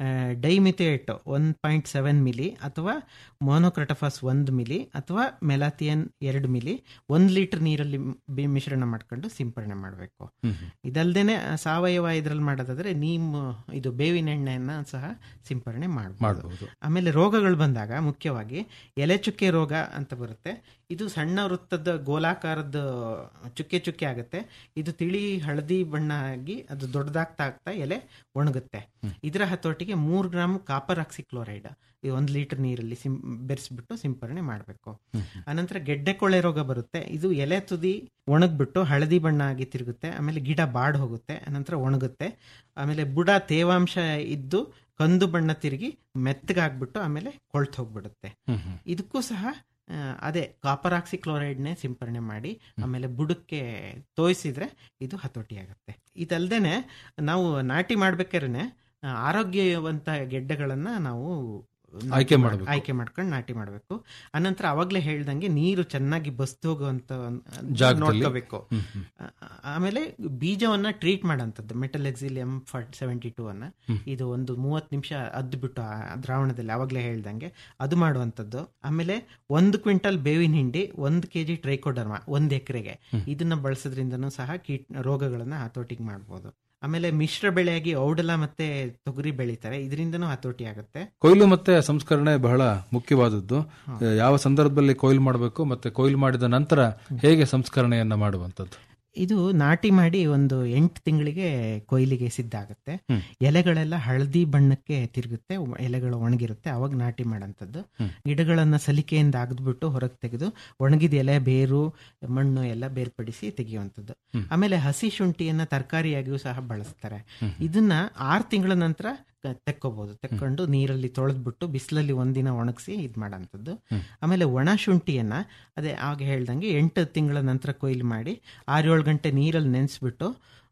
dimethoate one point seven ml ಅಥವಾ ಮೋನೋಕ್ರಟಫಾಸ್ ಒಂದು ಮಿಲಿ ಅಥವಾ ಮೆಲಾಥಿಯನ್ ಎರಡು ಮಿಲಿ ಒಂದು ಲೀಟರ್ ನೀರಲ್ಲಿ ಬಿ- ಮಿಶ್ರಣ ಮಾಡ್ಕೊಂಡು ಸಿಂಪರಣೆ ಮಾಡಬೇಕು ಇದಲ್ದೇನೆ ಸಾವಯವ ಇದ್ರಲ್ಲಿ ಮಾಡೋದಾದ್ರೆ ನೀಮ್ ಇದು ಬೇವಿನ ಎಣ್ಣೆಯನ್ನ ಸಹ ಸಿಂಪರಣೆ ಮಾಡಬಹುದು ಮಾಡಬಹುದು ಆಮೇಲೆ ರೋಗಗಳು ಬಂದಾಗ ಮುಖ್ಯವಾಗಿ ಎಲೆ ಚುಕ್ಕೆ ರೋಗ ಅಂತ ಬರುತ್ತೆ ಇದು ಸಣ್ಣ ವೃತ್ತದ ಗೋಲಾಕಾರದ ಚುಕ್ಕೆ ಚುಕ್ಕೆ ಆಗುತ್ತೆ ಇದು ತಿಳಿ ಹಳದಿ ಬಣ್ಣ ಆಗಿ ಅದು ದೊಡ್ಡದಾಗ್ತಾ ಆಗ್ತಾ ಎಲೆ ಒಣಗುತ್ತೆ ಇದರ ಹತೋಟಿಗೆ ಮೂರು ಗ್ರಾಮ್ ಕಾಪರ್ ಆಕ್ಸಿಕ್ಲೋರೈಡ್ ಈ ಒಂದು ಲೀಟರ್ ನೀರಲ್ಲಿ ಸಿಂ ಬೆರೆಸ್ಬಿಟ್ಟು ಸಿಂಪರಣೆ ಮಾಡಬೇಕು ಅನಂತರ ಗೆಡ್ಡೆ ಕೊಳೆ ರೋಗ ಬರುತ್ತೆ ಇದು ಎಲೆ ತುದಿ ಒಣಗ್ಬಿಟ್ಟು ಹಳದಿ ಬಣ್ಣ ಆಗಿ ತಿರುಗುತ್ತೆ ಆಮೇಲೆ ಗಿಡ ಬಾಡ್ ಹೋಗುತ್ತೆ ಅನಂತರ ಒಣಗುತ್ತೆ ಆಮೇಲೆ ಬುಡ ತೇವಾಂಶ ಇದ್ದು ಕಂದು ಬಣ್ಣ ತಿರುಗಿ ಮೆತ್ತಗಾಗ್ಬಿಟ್ಟು ಆಮೇಲೆ ಕೊಳ್ತು ಹೋಗ್ಬಿಡುತ್ತೆ ಇದಕ್ಕೂ ಸಹ ಆ, ಅದೇ ಕಾಪರ್ ಆಕ್ಸಿಕ್ಲೋರೈಡ್ನೇ ಸಿಂಪರಣೆ ಮಾಡಿ ಆಮೇಲೆ ಬುಡಕ್ಕೆ ತೋಯಿಸಿದ್ರೆ ಇದು ಹತೋಟಿ ಆಗುತ್ತೆ ಇದಲ್ದೇನೆ ನಾವು ನಾಟಿ ಮಾಡ್ಬೇಕಾದ್ರೆ ಆ, ಆರೋಗ್ಯವಂತ ಗೆಡ್ಡೆಗಳನ್ನ ನಾವು ನಾಟಿ ಆಯ್ಕೆ ಮಾಡ್- ಮಾಡ್ಬೇಕು. ಆಯ್ಕೆ ಮಾಡ್ಕೊಂಡು ನಾಟಿ ಮಾಡಬೇಕು ಅನಂತರ ಅವಾಗ್ಲೇ ಹೇಳ್ದಂಗೆ ನೀರು ಚೆನ್ನಾಗಿ ಬಸ್ತು ಹೋಗುವಂತ ಜಾಗದಲ್ಲಿ. ನೋಡ್ಕೋಬೇಕು ಹ್ಮ್, ಹ್ಮ್. ಆ- ಆಮೇಲೆ ಬೀಜವನ್ನ ಟ್ರೀಟ್ ಮಾಡೋಂಥದ್ದು ಮೆಟಲ್ ಎಕ್ಸಿಲಿಯಂ ಸೆವೆಂಟಿ ಟೂ ಅನ್ನ ಇದು ಒಂದು ಮೂವತ್ತು ನಿಮಿಷ ಅದ್ದು ಬಿಟ್ಟು ಆ ದ್ರಾವಣದಲ್ಲಿ ಅವಾಗಲೇ ಹೇಳ್ದಂಗೆ ಅದು ಮಾಡುವಂಥದ್ದು ಆಮೇಲೆ ಒಂದು ಕ್ವಿಂಟಲ್ ಬೇವಿನ ಹಿಂಡಿ ಒಂದು ಕೆ ಜಿ ಟ್ರೈಕೋಡರ್ಮ ಒಂದು ಎಕರೆಗೆ ಇದನ್ನ ಬಳಸೋದ್ರಿಂದನೂ ಸಹ ಕೀಟ ರೋಗಗಳನ್ನ ಹತೋಟಿಗೆ ಮಾಡ್ಬೋದು ಆಮೇಲೆ ಮಿಶ್ರ ಬೆಳೆಯಾಗಿ ಔಡಲ ಮತ್ತೆ ತೊಗರಿ ಬೆಳೀತಾರೆ ಇದರಿಂದನೂ ಹತೋಟಿ ಆಗುತ್ತೆ ಕೊಯ್ಲು ಮತ್ತೆ ಸಂಸ್ಕರಣೆ ಬಹಳ ಮುಖ್ಯವಾದದ್ದು ಯಾವ ಸಂದರ್ಭದಲ್ಲಿ ಕೊಯ್ಲು ಮಾಡಬೇಕು ಮತ್ತೆ ಕೊಯ್ಲು ಮಾಡಿದ ನಂತರ ಹೇಗೆ ಸಂಸ್ಕರಣೆಯನ್ನ ಮಾಡುವಂಥದ್ದು ಇದು ನಾಟಿ ಮಾಡಿ ಒಂದು ಎಂಟು ತಿಂಗಳಿಗೆ ಕೊಯ್ಲಿಗೆ ಸಿದ್ಧ ಆಗುತ್ತೆ ಹ್ಮ್. ಎಲೆಗಳೆಲ್ಲ ಹಳದಿ ಬಣ್ಣಕ್ಕೆ ತಿರುಗುತ್ತೆ ಒ- ಎಲೆಗಳು ಒಣಗಿರುತ್ತೆ ಅವಾಗ ನಾಟಿ ಮಾಡೋಂಥದ್ದು ಹ್ಮ್. ಗಿಡಗಳನ್ನ ಸಲಿಕೆಯಿಂದ ಅಗದ್ಬಿಟ್ಟು ಹೊರಗೆ ತೆಗೆದು ಒಣಗಿದ ಎಲೆ ಬೇರು ಮಣ್ಣು ಎಲ್ಲ ಬೇರ್ಪಡಿಸಿ ತೆಗೆಯುವಂಥದ್ದು ಹ್ಮ್. ಆಮೇಲೆ ಹಸಿ ಶುಂಠಿಯನ್ನ ತರಕಾರಿಯಾಗಿಯೂ ಸಹ ಬಳಸ್ತಾರೆ ಹ್ಮ್. ಇದನ್ನ ಆರು ತಿಂಗಳ ನಂತರ ಕ- ತೆಕ್ಕೋಬಹುದು ತೆಕ್ಕೊಂಡು ನೀರಲ್ಲಿ ತೊಳೆದ್ಬಿಟ್ಟು ಬಿಸಿಲಲ್ಲಿ ಒಂದಿನ ಒಣಗಿಸಿ ಇದು ಮಾಡೋಂಥದ್ದು ಹ್ಮ್. ಆಮೇಲೆ ಒಣ ಶುಂಠಿಯನ್ನ ಅದೇ ಆಗ ಹೇಳ್ದಂಗೆ ಎಂಟು ತಿಂಗಳ ನಂತರ ಕೊಯ್ಲು ಮಾಡಿ ಆರೇಳು ಗಂಟೆ ನೀರಲ್ಲಿ ನೆನೆಸ್ಬಿಟ್ಟು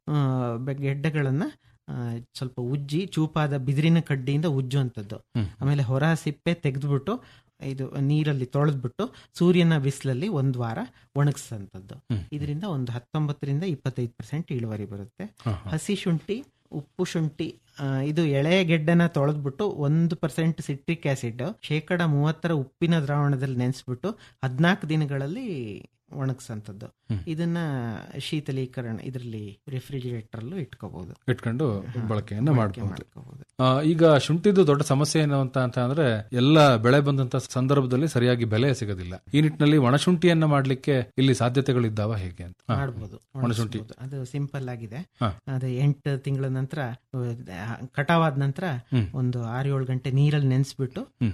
ಗೆಡ್ಡೆಗಳನ್ನು ಸ್ವಲ್ಪ ಉಜ್ಜಿ ಚೂಪಾದ ಬಿದಿರಿನ ಕಡ್ಡಿಯಿಂದ ಉಜ್ಜುವಂಥದ್ದು ಹ್ಮ್. ಆಮೇಲೆ ಹೊರ ಸಿಪ್ಪೆ ತೆಗೆದ್ಬಿಟ್ಟು ಇದು ನೀರಲ್ಲಿ ತೊಳೆದ್ಬಿಟ್ಟು ಸೂರ್ಯನ ಬಿಸಿಲಲ್ಲಿ ಒಂದು ವಾರ ಒಣಗಿಸಂಥದ್ದು ಹ್ಮ್. ಇದರಿಂದ ಒಂದು ಹತ್ತೊಂಬತ್ತರಿಂದ ಇಪ್ಪತ್ತೈದು ಪರ್ಸೆಂಟ್ ಇಳುವರಿ ಬರುತ್ತೆ ಹಾ, ಹಾ. ಹಸಿ ಶುಂಠಿ ಉಪ್ಪು ಶುಂಠಿ ಆ, ಇದು ಎಳೆ ಗೆಡ್ಡೆನ ತೊಳೆದ್ಬಿಟ್ಟು ಒಂದು ಪರ್ಸೆಂಟ್ ಸಿಟ್ರಿಕ್ ಆಸಿಡ್ ಶೇಕಡ ಮೂವತ್ತರ ಉಪ್ಪಿನ ದ್ರಾವಣದಲ್ಲಿ ನೆನೆಸ್ಬಿಟ್ಟು ಹದಿನಾಲ್ಕು ದಿನಗಳಲ್ಲಿ ಒಣಗಿಸಂಥದ್ದು ಹ್ಮ್. ಇದನ್ನ ಶೀತಲೀಕರಣ ಇದರಲ್ಲಿ ರೆಫ್ರಿಜಿರೇಟರ್ ಅಲ್ಲೂ ಇಟ್ಕೋಬಹುದು ಇಟ್ಕೊಂಡು ಬಳಕೆಯನ್ನ ಮಾಡಬಹುದು ಮಾಡ್ಕೋಬಹುದು ಈಗ ಶುಂಠಿದು ದೊಡ್ಡ ಸಮಸ್ಯೆ ಏನು ಅಂತ ಅಂತ ಅಂದ್ರೆ ಎಲ್ಲ ಬೆಳೆ ಬಂದಂತ ಸಂದರ್ಭದಲ್ಲಿ ಸರಿಯಾಗಿ ಬೆಲೆ ಸಿಗೋದಿಲ್ಲ ಈ ನಿಟ್ಟಿನಲ್ಲಿ ಒಣಶುಂಠಿಯನ್ನ ಮಾಡ್ಲಿಕ್ಕೆ ಇಲ್ಲಿ ಸಾಧ್ಯತೆಗಳಿದ್ದಾವ ಹೇಗೆ ಅಂತ ಹಾ. ಮಾಡ್ಬೋದು ಒಣಶುಂಠಿ. ಒಣಗಿಸ್ಬೋದು. ಅದು ಸಿಂಪಲ್ ಆಗಿದೆ ಹಾ. ಅದು ಎಂಟು ತಿಂಗಳ ನಂತರ ಆ, ಕಟಾವಾದ ನಂತರ ಹ್ಮ್. ಒಂದು ಆರು ಏಳು ಗಂಟೆ ನೀರಲ್ಲಿ ನೆನೆಸ್ಬಿಟ್ಟು ಹ್ಮ್.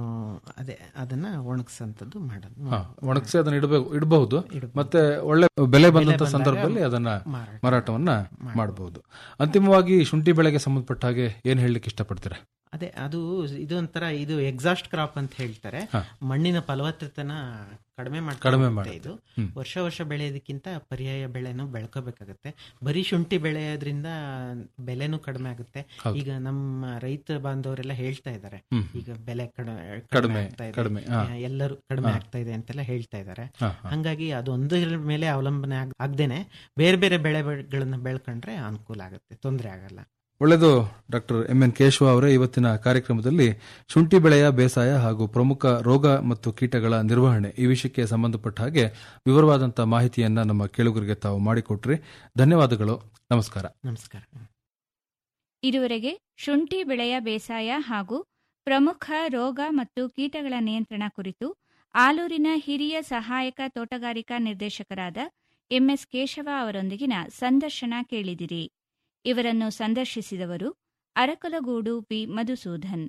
ಅದೇ ಅದನ್ನ ಒಣಗಿಸಂತದ್ದು ಮಾಡೋದು ಹಾ, ಒಣಗಿಸಿ ಅದನ್ನ ಇಡಬೇಕು ಇಡಬಹುದು ಇಡ್ಬೋದು. ಮತ್ತೆ ಒಳ್ಳೆ ಬೆಲೆ ಬಂದಂತ ಬಂದಾಗ ಸಂದರ್ಭದಲ್ಲಿ ಅದನ್ನ ಮಾರಾಟ ಮಾರಾಟವನ್ನ ಮಾಡಬಹುದು ಅಂತಿಮವಾಗಿ ಶುಂಠಿ ಬೆಳೆಗೆ ಸಂಬಂಧಪಟ್ಟ ಹಾಗೆ ಏನ್ ಹೇಳಲಿಕ್ಕೆ ಇಷ್ಟಪಡ್ತೀರಾ ಅದೇ ಅದು ಇದು ಒಂಥರ ಇದು ಎಕ್ಸಾಸ್ಟ್ ಕ್ರಾಪ್ ಅಂತ ಹೇಳ್ತಾರೆ ಹಾ. ಮಣ್ಣಿನ ಫಲವತ್ತತೆನ ಕಡಿಮೆ ಮಾಡ್ತಾ ಕಡಿಮೆ ಹೋಗುತ್ತೆ ಮಾಡುತ್ತೆ. ಇದು ಹ್ಮ್. ವರ್ಷ ವರ್ಷ ಬೆಳೆಯೋದಕ್ಕಿಂತ ಪರ್ಯಾಯ ಬೆಳೆನೂ ಬೆಳ್ಕೋಬೇಕಾಗತ್ತೆ ಬರೀ ಶುಂಠಿ ಬೆಳೆಯೋದ್ರಿಂದ ಬೆಲೆನೂ ಕಡಿಮೆ ಆಗುತ್ತೆ ಹೌದು. ಈಗ ನಮ್ಮ ರೈತ ಬಾಂಧವರೆಲ್ಲ ಹೇಳ್ತಾ ಇದ್ದಾರೆ ಹ್ಮ್. ಈಗ ಬೆಲೆ ಕಡಿಮೆ ಕಡಿಮೆ, ಆಗ್ತಾ ಇದೆ. ಕಡಿಮೆ, ಹಾ. ಎಲ್ಲರೂ ಕಡಿಮೆ ಹಾ. ಆಗ್ತಾ ಇದೆ ಅಂತೆಲ್ಲ ಹೇಳ್ತಾ ಇದ್ದಾರೆ ಹಾ, ಹಾ. ಹಂಗಾಗಿ ಅದೊಂದರ ಮೇಲೆ ಅವಲಂಬನೆ ಆಗ್- ಆಗ್ದೇನೆ ಬೇರೆ ಬೇರೆ ಬೆಳೆಗಳನ್ನ ಬೆಳ್ಕೊಂಡ್ರೆ ಅನುಕೂಲ ಆಗುತ್ತೆ ತೊಂದರೆ ಆಗಲ್ಲ ಒಳ್ಳೆಯದು ಡಾಕ್ಟರ್ ಎಂ ಎನ್ ಕೇಶವ ಅವರೇ ಇವತ್ತಿನ ಕಾರ್ಯಕ್ರಮದಲ್ಲಿ ಶುಂಠಿ ಬೆಳೆಯ ಬೇಸಾಯ ಹಾಗೂ ಪ್ರಮುಖ ರೋಗ ಮತ್ತು ಕೀಟಗಳ ನಿರ್ವಹಣೆ ಈ ವಿಷಯಕ್ಕೆ ಸಂಬಂಧಪಟ್ಟ ಹಾಗೆ ವಿವರವಾದಂತಹ ಮಾಹಿತಿಯನ್ನ ನಮ್ಮ ಕೇಳುಗರಿಗೆ ತಾವು ಮಾಡಿಕೊಟ್ರಿ ಧನ್ಯವಾದಗಳು ನಮಸ್ಕಾರ ನಮಸ್ಕಾರ ಇದುವರೆಗೆ ಶುಂಠಿ ಬೆಳೆಯ ಬೇಸಾಯ ಹಾಗೂ ಪ್ರಮುಖ ರೋಗ ಮತ್ತು ಕೀಟಗಳ ನಿಯಂತ್ರಣ ಕುರಿತು ಆಲೂರಿನ ಹಿರಿಯ ಸಹಾಯಕ ತೋಟಗಾರಿಕಾ ನಿರ್ದೇಶಕರಾದ ಎಂಎಸ್ ಕೇಶವ ಅವರೊಂದಿಗಿನ ಸಂದರ್ಶನ ಕೇಳಿದಿರಿ ಇವರನ್ನು ಸಂದರ್ಶಿಸಿದವರು ಅರಕಲಗೂಡು ಪಿ ಮಧುಸೂದನ್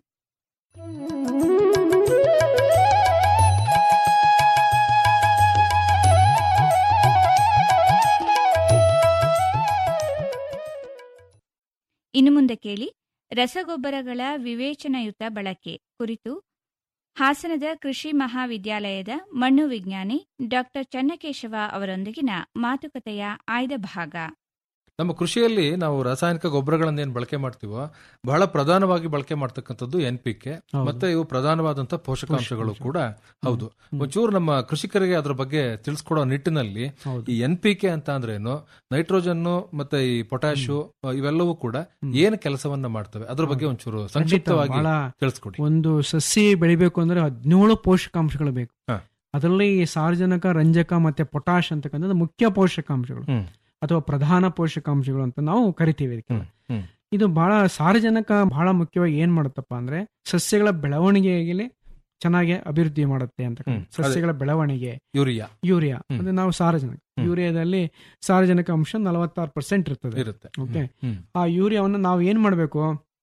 ಇನ್ನು ಮುಂದೆ ಕೇಳಿ ರಸಗೊಬ್ಬರಗಳ ವಿವೇಚನಯುತ ಬಳಕೆ ಕುರಿತು ಹಾಸನದ ಕೃಷಿ ಮಹಾವಿದ್ಯಾಲಯದ ಮಣ್ಣು ವಿಜ್ಞಾನಿ ಡಾಕ್ಟರ್ ಚನ್ನಕೇಶವ ಅವರೊಂದಿಗಿನ ಮಾತುಕತೆಯ ಆಯ್ದ ಭಾಗ ನಮ್ಮ ಕೃಷಿಯಲ್ಲಿ ನಾವು ರಾಸಾಯನಿಕ ಗೊಬ್ಬರಗಳನ್ನ ಏನ್ ಬಳಕೆ ಮಾಡ್ತೀವೋ ಬಹಳ ಪ್ರಧಾನವಾಗಿ ಬಳಕೆ ಮಾಡ್ತಕ್ಕಂಥದ್ದು ಎನ್ ಪಿ ಕೆ ಹೌದು. ಮತ್ತೆ ಇವು ಪ್ರಧಾನವಾದಂತಹ ಪೋಷಕಾಂಶಗಳು ಕೂಡ ಹೌದು ಒಂಚೂರು ನಮ್ಮ ಕೃಷಿಕರಿಗೆ ಅದ್ರ ಬಗ್ಗೆ ತಿಳಿಸ್ಕೊಡೋ ನಿಟ್ಟಿನಲ್ಲಿ ಹೌದು. ಈ ಎನ್ ಪಿ ಕೆ ಅಂತ ಅಂದ್ರೇನು ನೈಟ್ರೋಜನ್ ಮತ್ತೆ ಈ ಪೊಟ್ಯಾಶು ಇವೆಲ್ಲವೂ ಕೂಡ ಏನ್ ಕೆಲಸವನ್ನ ಮಾಡ್ತವೆ ಅದ್ರ ಬಗ್ಗೆ ಒಂಚೂರು ಸಂಕ್ಷಿಪ್ತವಾಗಿ ಬಹಳ ತಿಳಿಸ್ಕೊಡಿ ಒಂದು ಸಸಿ ಬೆಳಿಬೇಕು ಅಂದ್ರೆ ಹದಿನೇಳು ಪೋಷಕಾಂಶಗಳು ಬೇಕು ಹಾ. ಅದರಲ್ಲಿ ಸಾರ್ವಜನಿಕ ರಂಜಕ ಮತ್ತೆ ಪೊಟಾಶ್ ಅಂತಕ್ಕಂಥದ್ದು ಮುಖ್ಯ ಪೋಷಕಾಂಶಗಳು ಹ್ಮ್. ಅಥವಾ ಪ್ರಧಾನ ಪೋಷಕಾಂಶಗಳು ಅಂತ ನಾವು ಕರಿತೀವಿ ಇದಕ್ಕೆ ಹ್ಮ್. ಹ್ಮ್. ಇದು ಬಹಳ ಸಾರಜನಕ ಬಹಳ ಮುಖ್ಯವಾಗಿ ಏನ್ ಮಾಡುತ್ತಪ್ಪ ಅಂದ್ರೆ ಸಸ್ಯಗಳ ಬೆಳವಣಿಗೆಗೆ ಚೆನ್ನಾಗಿ ಅಭಿವೃದ್ಧಿ ಮಾಡುತ್ತೆ ಅಂತ ಹ್ಮ್. ಅದೇ. ಸಸ್ಯಗಳ ಬೆಳವಣಿಗೆ ಯೂರಿಯಾ ಯೂರಿಯಾ ಹ್ಮ್. ಅಂದ್ರೆ ನಾವು ಸಾರಜನಕ ಹ್ಮ್. ಯೂರಿಯಾದಲ್ಲಿ ಸಾರಜನಕ ಅಂಶ ನಲವತ್ತಾರು ಪರ್ಸೆಂಟ್ ಇರ್ತದೆ ಇರುತ್ತೆ ಓಕೆ. ಹ್ಮ್. ಆ ಯೂರಿಯಾವನ್ನು ನಾವು ಏನ್ ಮಾಡಬೇಕು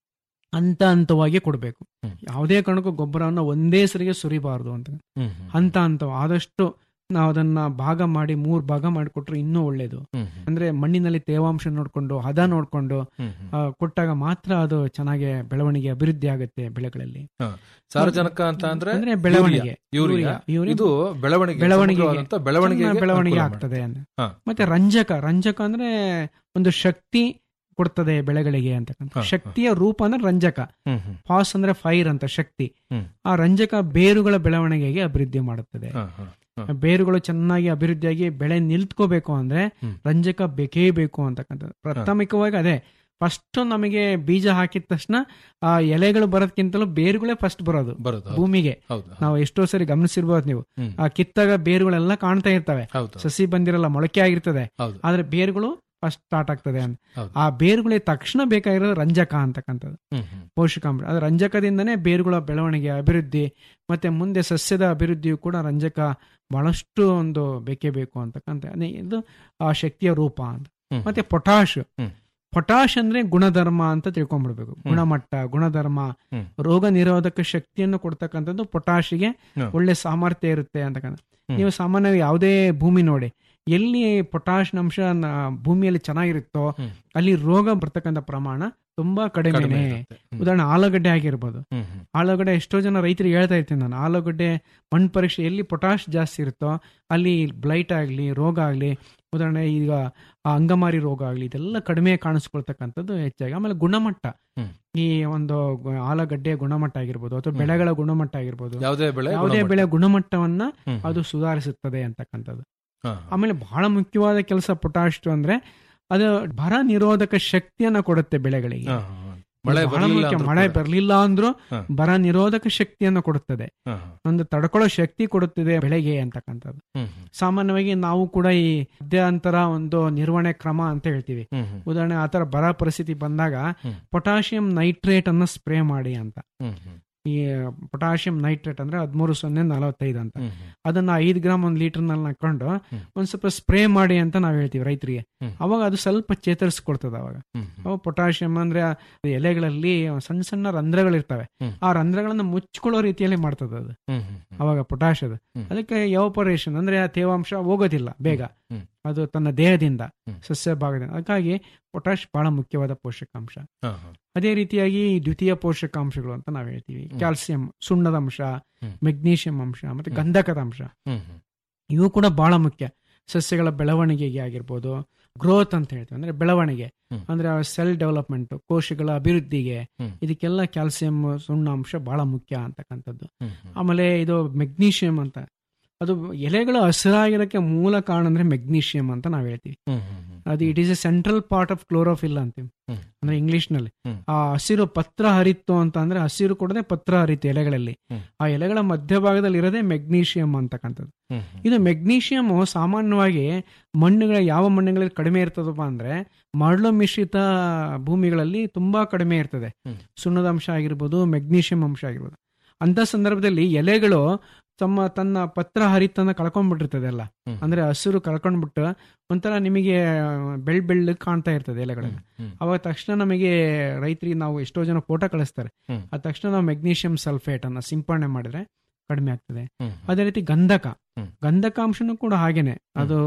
ಹಂತ ಹಂತವಾಗಿ ಕೊಡಬೇಕು ಹ್ಮ್. ಯಾವುದೇ ಕಾರಣಕ್ಕೂ ಗೊಬ್ಬರವನ್ನು ಒಂದೇ ಸರಿಗೆ ಸುರಿಬಾರದು ಅಂತ ಹ್ಮ್. ಹ್ಮ್. ಹಂತ ಹಂತ ಆದಷ್ಟು ನಾವು ಅದನ್ನ ಭಾಗ ಮಾಡಿ ಮೂರ್ ಭಾಗ ಮಾಡಿಕೊಟ್ರೆ ಇನ್ನೂ ಒಳ್ಳೇದು ಹ್ಮ್. ಹ್ಮ್. ಅಂದ್ರೆ ಮಣ್ಣಿನಲ್ಲಿ ತೇವಾಂಶ ನೋಡ್ಕೊಂಡು ಹದ ನೋಡ್ಕೊಂಡು ಹ್ಮ್. ಹ್ಮ್. ಆ, ಕೊಟ್ಟಾಗ ಮಾತ್ರ ಅದು ಚೆನ್ನಾಗಿ ಬೆಳವಣಿಗೆ ಅಭಿವೃದ್ಧಿ ಆಗುತ್ತೆ ಬೆಳೆಗಳಲ್ಲಿ ಸಾರಜನಕ ಅಂತ ಅಂದ್ರೆ ಅಂದ್ರೆ ಬೆಳವಣಿಗೆ ಯೂರಿಯಾ ಯೂರಿಯಾ ಇದು ಬೆಳವಣಿಗೆ ಬೆಳವಣಿಗೆಗೆ ಸಮಗ್ರವಾದಂತ ಬೆಳವಣಿಗೆಗೆ ಚೆನ್ನಾಗಿ ಬೆಳವಣಿಗೆ ಅನುಕೂಲ ಆಗ್ತದೆ ಅಂತ ಹಾ. ಮತ್ತೆ ರಂಜಕ ರಂಜಕ ಅಂದ್ರೆ ಒಂದು ಶಕ್ತಿ ಕೊಡ್ತದೆ ಬೆಳೆಗಳಿಗೆ ಅಂತಕ್ಕಂಥ ಹಾ, ಹಾ. ಶಕ್ತಿಯ ರೂಪ ಅಂದ್ರೆ ರಂಜಕ ಮಾಡ್ತದೆ. ಹ್ಮ್. ಹ್ಮ್. ಫಾಸ್ ಅಂದ್ರೆ ಫೈರ್ ಅಂತ ಶಕ್ತಿ ಹ್ಮ್. ಆ ರಂಜಕ ಬೇರುಗಳ ಬೆಳವಣಿಗೆಗೆ ಅಭಿವೃದ್ಧಿ ಮಾಡುತ್ತದೆ ಹಾ, ಹಾ. ಬೇರುಗಳು ಚೆನ್ನಾಗಿ ಅಭಿವೃದ್ಧಿಯಾಗಿ ಬೆಳೆ ನಿಲ್ತ್ಕೋಬೇಕು ಅಂದ್ರೆ ಹ್ಮ್. ರಂಜಕ ಬೇಕೇ ಬೇಕು ಅಂತಕ್ಕಂಥದ್ದು ಪ್ರಾಥಮಿಕವಾಗಿ ಅದೇ ಫಸ್ಟ್ ನಮಗೆ ಬೀಜ ಹಾಕಿದ ತಕ್ಷಣ ಆ ಎಲೆಗಳು ಬರೋದಕ್ಕಿಂತಲೂ ಬೇರುಗಳೇ ಫಸ್ಟ್ ಬರೋದು ಬರೋದು ಹೌದು. ಭೂಮಿಗೆ ಹೌದು ನಾವು ಎಷ್ಟೋ ಸರಿ ಗಮನಿಸಿರ್ಬೋದು ನೀವು ಹ್ಮ್. ಆ ಕಿತ್ತಾಗ ಬೇರುಗಳೆಲ್ಲ ಕಾಣ್ತಾ ಇರ್ತವೆ ಹೌದು ಸಸಿ ಬಂದಿರಲ್ಲ ಮೊಳಕೆ ಆಗಿರ್ತದೆ ಹೌದು ಆದ್ರೆ ಬೇರುಗಳು ಫಸ್ಟ್ ಸ್ಟಾರ್ಟ್ ಆಗ್ತದೆ ಅಂತ ಹೌದು. ಆ ಬೇರುಗಳಿಗೆ ತಕ್ಷಣ ಬೇಕಾಗಿರೋದು ರಂಜಕ ಅಂತಕ್ಕಂಥದ್ದು ಹ್ಮ್. ಹ್ಮ್. ಪೋಷಕಾಂಶ ಅದು ರಂಜಕದಿಂದನೇ ಬೇರುಗಳ ಬೆಳವಣಿಗೆ ಅಭಿವೃದ್ಧಿ ಮತ್ತೆ ಮುಂದೆ ಸಸ್ಯದ ಅಭಿವೃದ್ಧಿಯು ಕೂಡ ರಂಜಕ ಬಹಳಷ್ಟು ಒಂದು ಬೇಕೇ ಬೇಕು ಅಂತಕ್ಕಂಥ ಅದೇ ಇದು ಆ ಶಕ್ತಿಯ ರೂಪ ಅಂತ ಹ್ಮ್. ಮತ್ತೆ ಪೊಟಾಶ್ ಹ್ಮ್. ಪೊಟಾಶ್ ಅಂದ್ರೆ ಗುಣಧರ್ಮ ಅಂತ ತಿಳ್ಕೊಂಡ್ಬಿಡ್ಬೇಕು ಗುಣಮಟ್ಟ ಗುಣಧರ್ಮ ಹ್ಮ್. ರೋಗ ನಿರೋಧಕ ಶಕ್ತಿಯನ್ನು ಕೊಡ್ತಕ್ಕಂಥದ್ದು ಪೊಟಾಶಿಗೆ ಹ್ಮ್. ಒಳ್ಳೆ ಸಾಮರ್ಥ್ಯ ಇರುತ್ತೆ ಅಂತಕ್ಕಂಥ ಹ್ಮ್. ನೀವು ಸಾಮಾನ್ಯವಾಗಿ ಯಾವುದೇ ಭೂಮಿ ನೋಡಿ ಎಲ್ಲಿ ಪೊಟಾಶ್ ಅಂಶ ನ- ಭೂಮಿಯಲ್ಲಿ ಚೆನ್ನಾಗಿರುತ್ತೋ ಹ್ಮ್. ಅಲ್ಲಿ ರೋಗ ಬರ್ತಕ್ಕಂಥ ಪ್ರಮಾಣ ತುಂಬಾ ಕಡಿಮೆನೆ ಕಡಿಮೆ ಇರುತ್ತೆ. ಹ್ಮ್. ಉದಾಹರಣೆ ಆಲೂಗಡ್ಡೆ ಆಗಿರ್ಬೋದು ಹ್ಮ್. ಹ್ಮ್. ಆಲೂಗಡ್ಡೆ ಎಷ್ಟೋ ಜನ ರೈತರಿಗೆ ಹೇಳ್ತಾ ಇರ್ತೀನಿ ನಾನು ಆಲೂಗಡ್ಡೆ ಮಣ್ಣು ಪರೀಕ್ಷೆ ಎಲ್ಲಿ ಪೊಟಾಶ್ ಜಾಸ್ತಿ ಇರುತ್ತೋ ಅಲ್ಲಿ ಬ್ಲೈಟ್ ಆಗಲಿ ರೋಗ ಆಗಲಿ ಉದಾಹರಣೆ ಈಗ ಆ ಅಂಗಮಾರಿ ರೋಗ ಆಗಲಿ ಇದೆಲ್ಲ ಕಡಿಮೆ ಕಾಣಿಸ್ಕೊಳ್ತಕ್ಕಂಥದ್ದು ಹೆಚ್ಚಾಗಿ ಆಮೇಲೆ ಗುಣಮಟ್ಟ ಹ್ಮ್. ಈ ಒಂದು ಗ- ಆಲೂಗಡ್ಡೆ ಗುಣಮಟ್ಟ ಆಗಿರ್ಬೋದು ಅಥವಾ ಹ್ಮ್. ಬೆಳೆಗಳ ಗುಣಮಟ್ಟ ಆಗಿರ್ಬೋದು ಯಾವುದೇ ಬೆಳೆ ಯಾವುದೇ ಗುಣಮಟ್ಟ. ಬೆಳೆ ಗುಣಮಟ್ಟವನ್ನ ಹ್ಮ್. ಅದು ಸುಧಾರಿಸುತ್ತದೆ ಅಂತಕ್ಕಂಥದ್ದು ಹಾ. ಆಮೇಲೆ ಬಹಳ ಮುಖ್ಯವಾದ ಕೆಲಸ ಪೊಟಾಶ್ ಅಂದ್ರೆ ಅದು ಬರ ನಿರೋಧಕ ಶಕ್ತಿಯನ್ನ ಕೊಡುತ್ತೆ ಬೆಳೆಗಳಿಗೆ ಹಾ, ಹಾ, ಹಾ. ಮಳೆ ಬಹಳ ಬರಲಿಲ್ಲ ಮುಖ್ಯ. ಅಂದ್ರೂ ಮಳೆ ಕೂಡ. ಬರಲಿಲ್ಲ ಅಂದ್ರೂ ಹಾ. ಬರ ನಿರೋಧಕ ಶಕ್ತಿಯನ್ನು ಕೊಡುತ್ತದೆ ಹಾ, ಹಾ. ಒಂದು ತಡ್ಕೊಳ್ಳೋ ಶಕ್ತಿ ಕೊಡುತ್ತದೆ ಬೆಳೆಗೆ ಅಂತಕ್ಕಂಥದ್ದು ಹ್ಮ್. ಹ್ಮ್. ಸಾಮಾನ್ಯವಾಗಿ ನಾವು ಕೂಡ ಈ ಮಧ್ಯಂತರ ಒಂದು ನಿರ್ವಹಣೆ ಕ್ರಮ ಅಂತ ಹೇಳ್ತೀವಿ ಹ್ಮ್. ಹ್ಮ್. ಉದಾಹರಣೆ ಆತರ ಬರ ಪರಿಸ್ಥಿತಿ ಬಂದಾಗ ಹ್ಮ್. ಪೊಟಾಷಿಯಂ ನೈಟ್ರೇಟ್ ಅನ್ನ ಸ್ಪ್ರೇ ಮಾಡಿ ಅಂತ ಹ್ಮ್. ಹ್ಮ್. ಈ ಪೊಟಾಷಿಯಂ ನೈಟ್ರೇಟ್ ಅಂದ್ರೆ ಹದಿಮೂರು ಸೊನ್ನೆ ನಲವತ್ತೈದು ಅಂತ ಹ್ಮ್. ಹ್ಮ್. ಅದನ್ನ ಐದು ಗ್ರಾಮ್ ಒಂದು ಲೀಟರ್ ನಲ್ಲಿ ಹಾಕೊಂಡು ಹ್ಮ್. ಒಂದ್ ಸ್ವಲ್ಪ ಸ್ಪ್ರೇ ಮಾಡಿ ಅಂತ ನಾವ್ ಹೇಳ್ತೀವಿ ರೈತರಿಗೆ ಹ್ಮ್. ಅವಾಗ ಅದು ಸ್ವಲ್ಪ ಚೇತರಿಸ್ಕೊಡ್ತದೆ ಅವಾಗ ಹ್ಮ್. ಹ್ಮ್. ಅವು ಪೊಟಾಷಿಯಂ ಅಂದ್ರೆ ಆ ಎಲೆಗಳಲ್ಲಿ ಸಣ್ಣ ಸಣ್ಣ ರಂಧ್ರಗಳಿರ್ತವೆ ಹ್ಮ್. ಆ ರಂಧ್ರಗಳನ್ನ ಮುಚ್ಕೊಳ್ಳೋ ರೀತಿಯಲ್ಲಿ ಮಾಡ್ತದೆ ಅದು ಹ್ಮ್. ಹ್ಮ್. ಅವಾಗ ಪೊಟಾಷ್ ಅದು ಹ್ಮ್. ಅದಕ್ಕೆ ಎವಾಪರೇಷನ್ ಅಂದ್ರೆ ಆ ತೇವಾಂಶ ಹೋಗೋದಿಲ್ಲ ಬೇಗ ಹ್ಮ್. ಅದು ತನ್ನ ದೇಹದಿಂದ ಹ್ಮ್. ಸಸ್ಯ ಭಾಗದಿಂದ ಅದಕ್ಕಾಗಿ ಪೊಟಾಷ್ ಬಹಳ ಮುಖ್ಯವಾದ ಪೋಷಕಾಂಶ ಹಾ, ಹಾ. ಅದೇ ರೀತಿಯಾಗಿ ದ್ವಿತೀಯ ಪೋಷಕಾಂಶಗಳು ಅಂತ ನಾವು ಹೇಳ್ತೀವಿ ಹ್ಮ್. ಕ್ಯಾಲ್ಸಿಯಂ ಸುಣ್ಣದ ಅಂಶ ಹ್ಮ್. ಮೆಗ್ನೀಷಿಯಂ ಅಂಶ ಮತ್ತೆ ಹ್ಮ್. ಗಂಧಕದ ಅಂಶ ಹ್ಮ್. ಹ್ಮ್. ಇವು ಕೂಡ ಬಹಳ ಮುಖ್ಯ ಸಸ್ಯಗಳ ಬೆಳವಣಿಗೆಗೆ ಆಗಿರ್ಬೋದು ಗ್ರೋತ್ ಅಂತ ಹೇಳ್ತೀವಿ ಅಂದ್ರೆ ಬೆಳವಣಿಗೆ ಹ್ಮ್. ಅಂದ್ರೆ ಸೆಲ್ ಡೆವಲಪ್ಮೆಂಟ್ ಕೋಶಗಳ ಅಭಿವೃದ್ಧಿಗೆ ಹ್ಮ್. ಇದಕ್ಕೆಲ್ಲ ಕ್ಯಾಲ್ಸಿಯಂ ಸುಣ್ಣ ಅಂಶ ಬಹಳ ಮುಖ್ಯ ಅಂತಕ್ಕಂಥದ್ದು ಹ್ಮ್. ಹ್ಮ್. ಆಮೇಲೆ ಇದು ಮೆಗ್ನೀಷಿಯಂ ಅಂತ ಅದು ಎಲೆಗಳು ಹಸಿರಾಗಿರೋಕ್ಕೆ ಮೂಲ ಕಾರಣ ಅಂದ್ರೆ ಮೆಗ್ನೀಷಿಯಂ ಅಂತ ನಾವು ಹೇಳ್ತೀವಿ ಹ್ಮ್. ಹ್ಮ್. ಹ್ಮ್. ಅದು it is a central part of chlorophyll ಅಂತೀವಿ ಹ್ಮ್. ಅಂದ್ರೆ ಇಂಗ್ಲಿಷ್ ನಲ್ಲಿ ಹ್ಮ್. ಆ ಹಸಿರು ಪತ್ರ ಹರಿತ್ತು ಅಂತ ಅಂದ್ರೆ ಹಸಿರು ಕೊಡದೆ ಪತ್ರ ಹರಿತು ಎಲೆಗಳಲ್ಲಿ ಹ್ಮ್. ಆ ಎಲೆಗಳ ಮಧ್ಯಭಾಗದಲ್ಲಿ ಇರೋದೇ ಮೆಗ್ನೀಷಿಯಂ ಅಂತಕ್ಕಂಥದ್ದು ಹ್ಮ್. ಇದು ಮೆಗ್ನೀಷಿಯಂ ಸಾಮಾನ್ಯವಾಗಿ ಮಣ್ಣುಗಳ ಯಾವ ಮಣ್ಣುಗಳಲ್ಲಿ ಕಡಿಮೆ ಇರ್ತದಪ್ಪ ಅಂದ್ರೆ ಮರಳು ಮಿಶ್ರಿತ ಭೂಮಿಗಳಲ್ಲಿ ತುಂಬಾ ಕಡಿಮೆ ಇರ್ತದೆ ಹ್ಮ್. ಸುಣ್ಣದ ಅಂಶ ಆಗಿರ್ಬೋದು ಮೆಗ್ನೀಷಿಯಂ ಅಂಶ ಆಗಿರ್ಬೋದು ಅಂತ ಸಂದರ್ಭದಲ್ಲಿ ಎಲೆಗಳು ತಮ್ಮ ತನ್ನ ಪತ್ರ ಹರಿತನ್ನ ಕಳ್ಕೊಂಡ್ಬಿಟ್ಟಿರ್ತದೆ ಎಲ್ಲ ಹ್ಮ್. ಅಂದ್ರೆ ಹಸಿರು ಕಳ್ಕೊಂಡ್ಬಿಟ್ಟು ಒಂಥರ ನಿಮಗೆ ಬೆಳ್ ಬೆಳ್ಳಗ್ ಕಾಣ್ತಾ ಇರ್ತದೆ ಎಲೆಗಳೆಲ್ಲ ಹ್ಮ್. ಅವಾಗ ತಕ್ಷಣ ನಮಗೆ ರೈತರಿಗೆ ನಾವು ಎಷ್ಟೋ ಜನ ಫೋಟೋ ಕಳಿಸ್ತಾರೆ ಹ್ಮ್. ಆ ತಕ್ಷಣ ನಾವು ಮೆಗ್ನೀಷಿಯಂ ಸಲ್ಫೇಟ್ ಅನ್ನ ಸಿಂಪಡಣೆ ಮಾಡಿದ್ರೆ ಕಡಿಮೆ ಆಗ್ತದೆ ಹ್ಮ್. ಅದೇ ರೀತಿ ಗಂಧಕ ಹ್ಮ್. ಗಂಧಕಾಂಶನೂ ಕೂಡ ಹಾಗೇನೆ ಅದು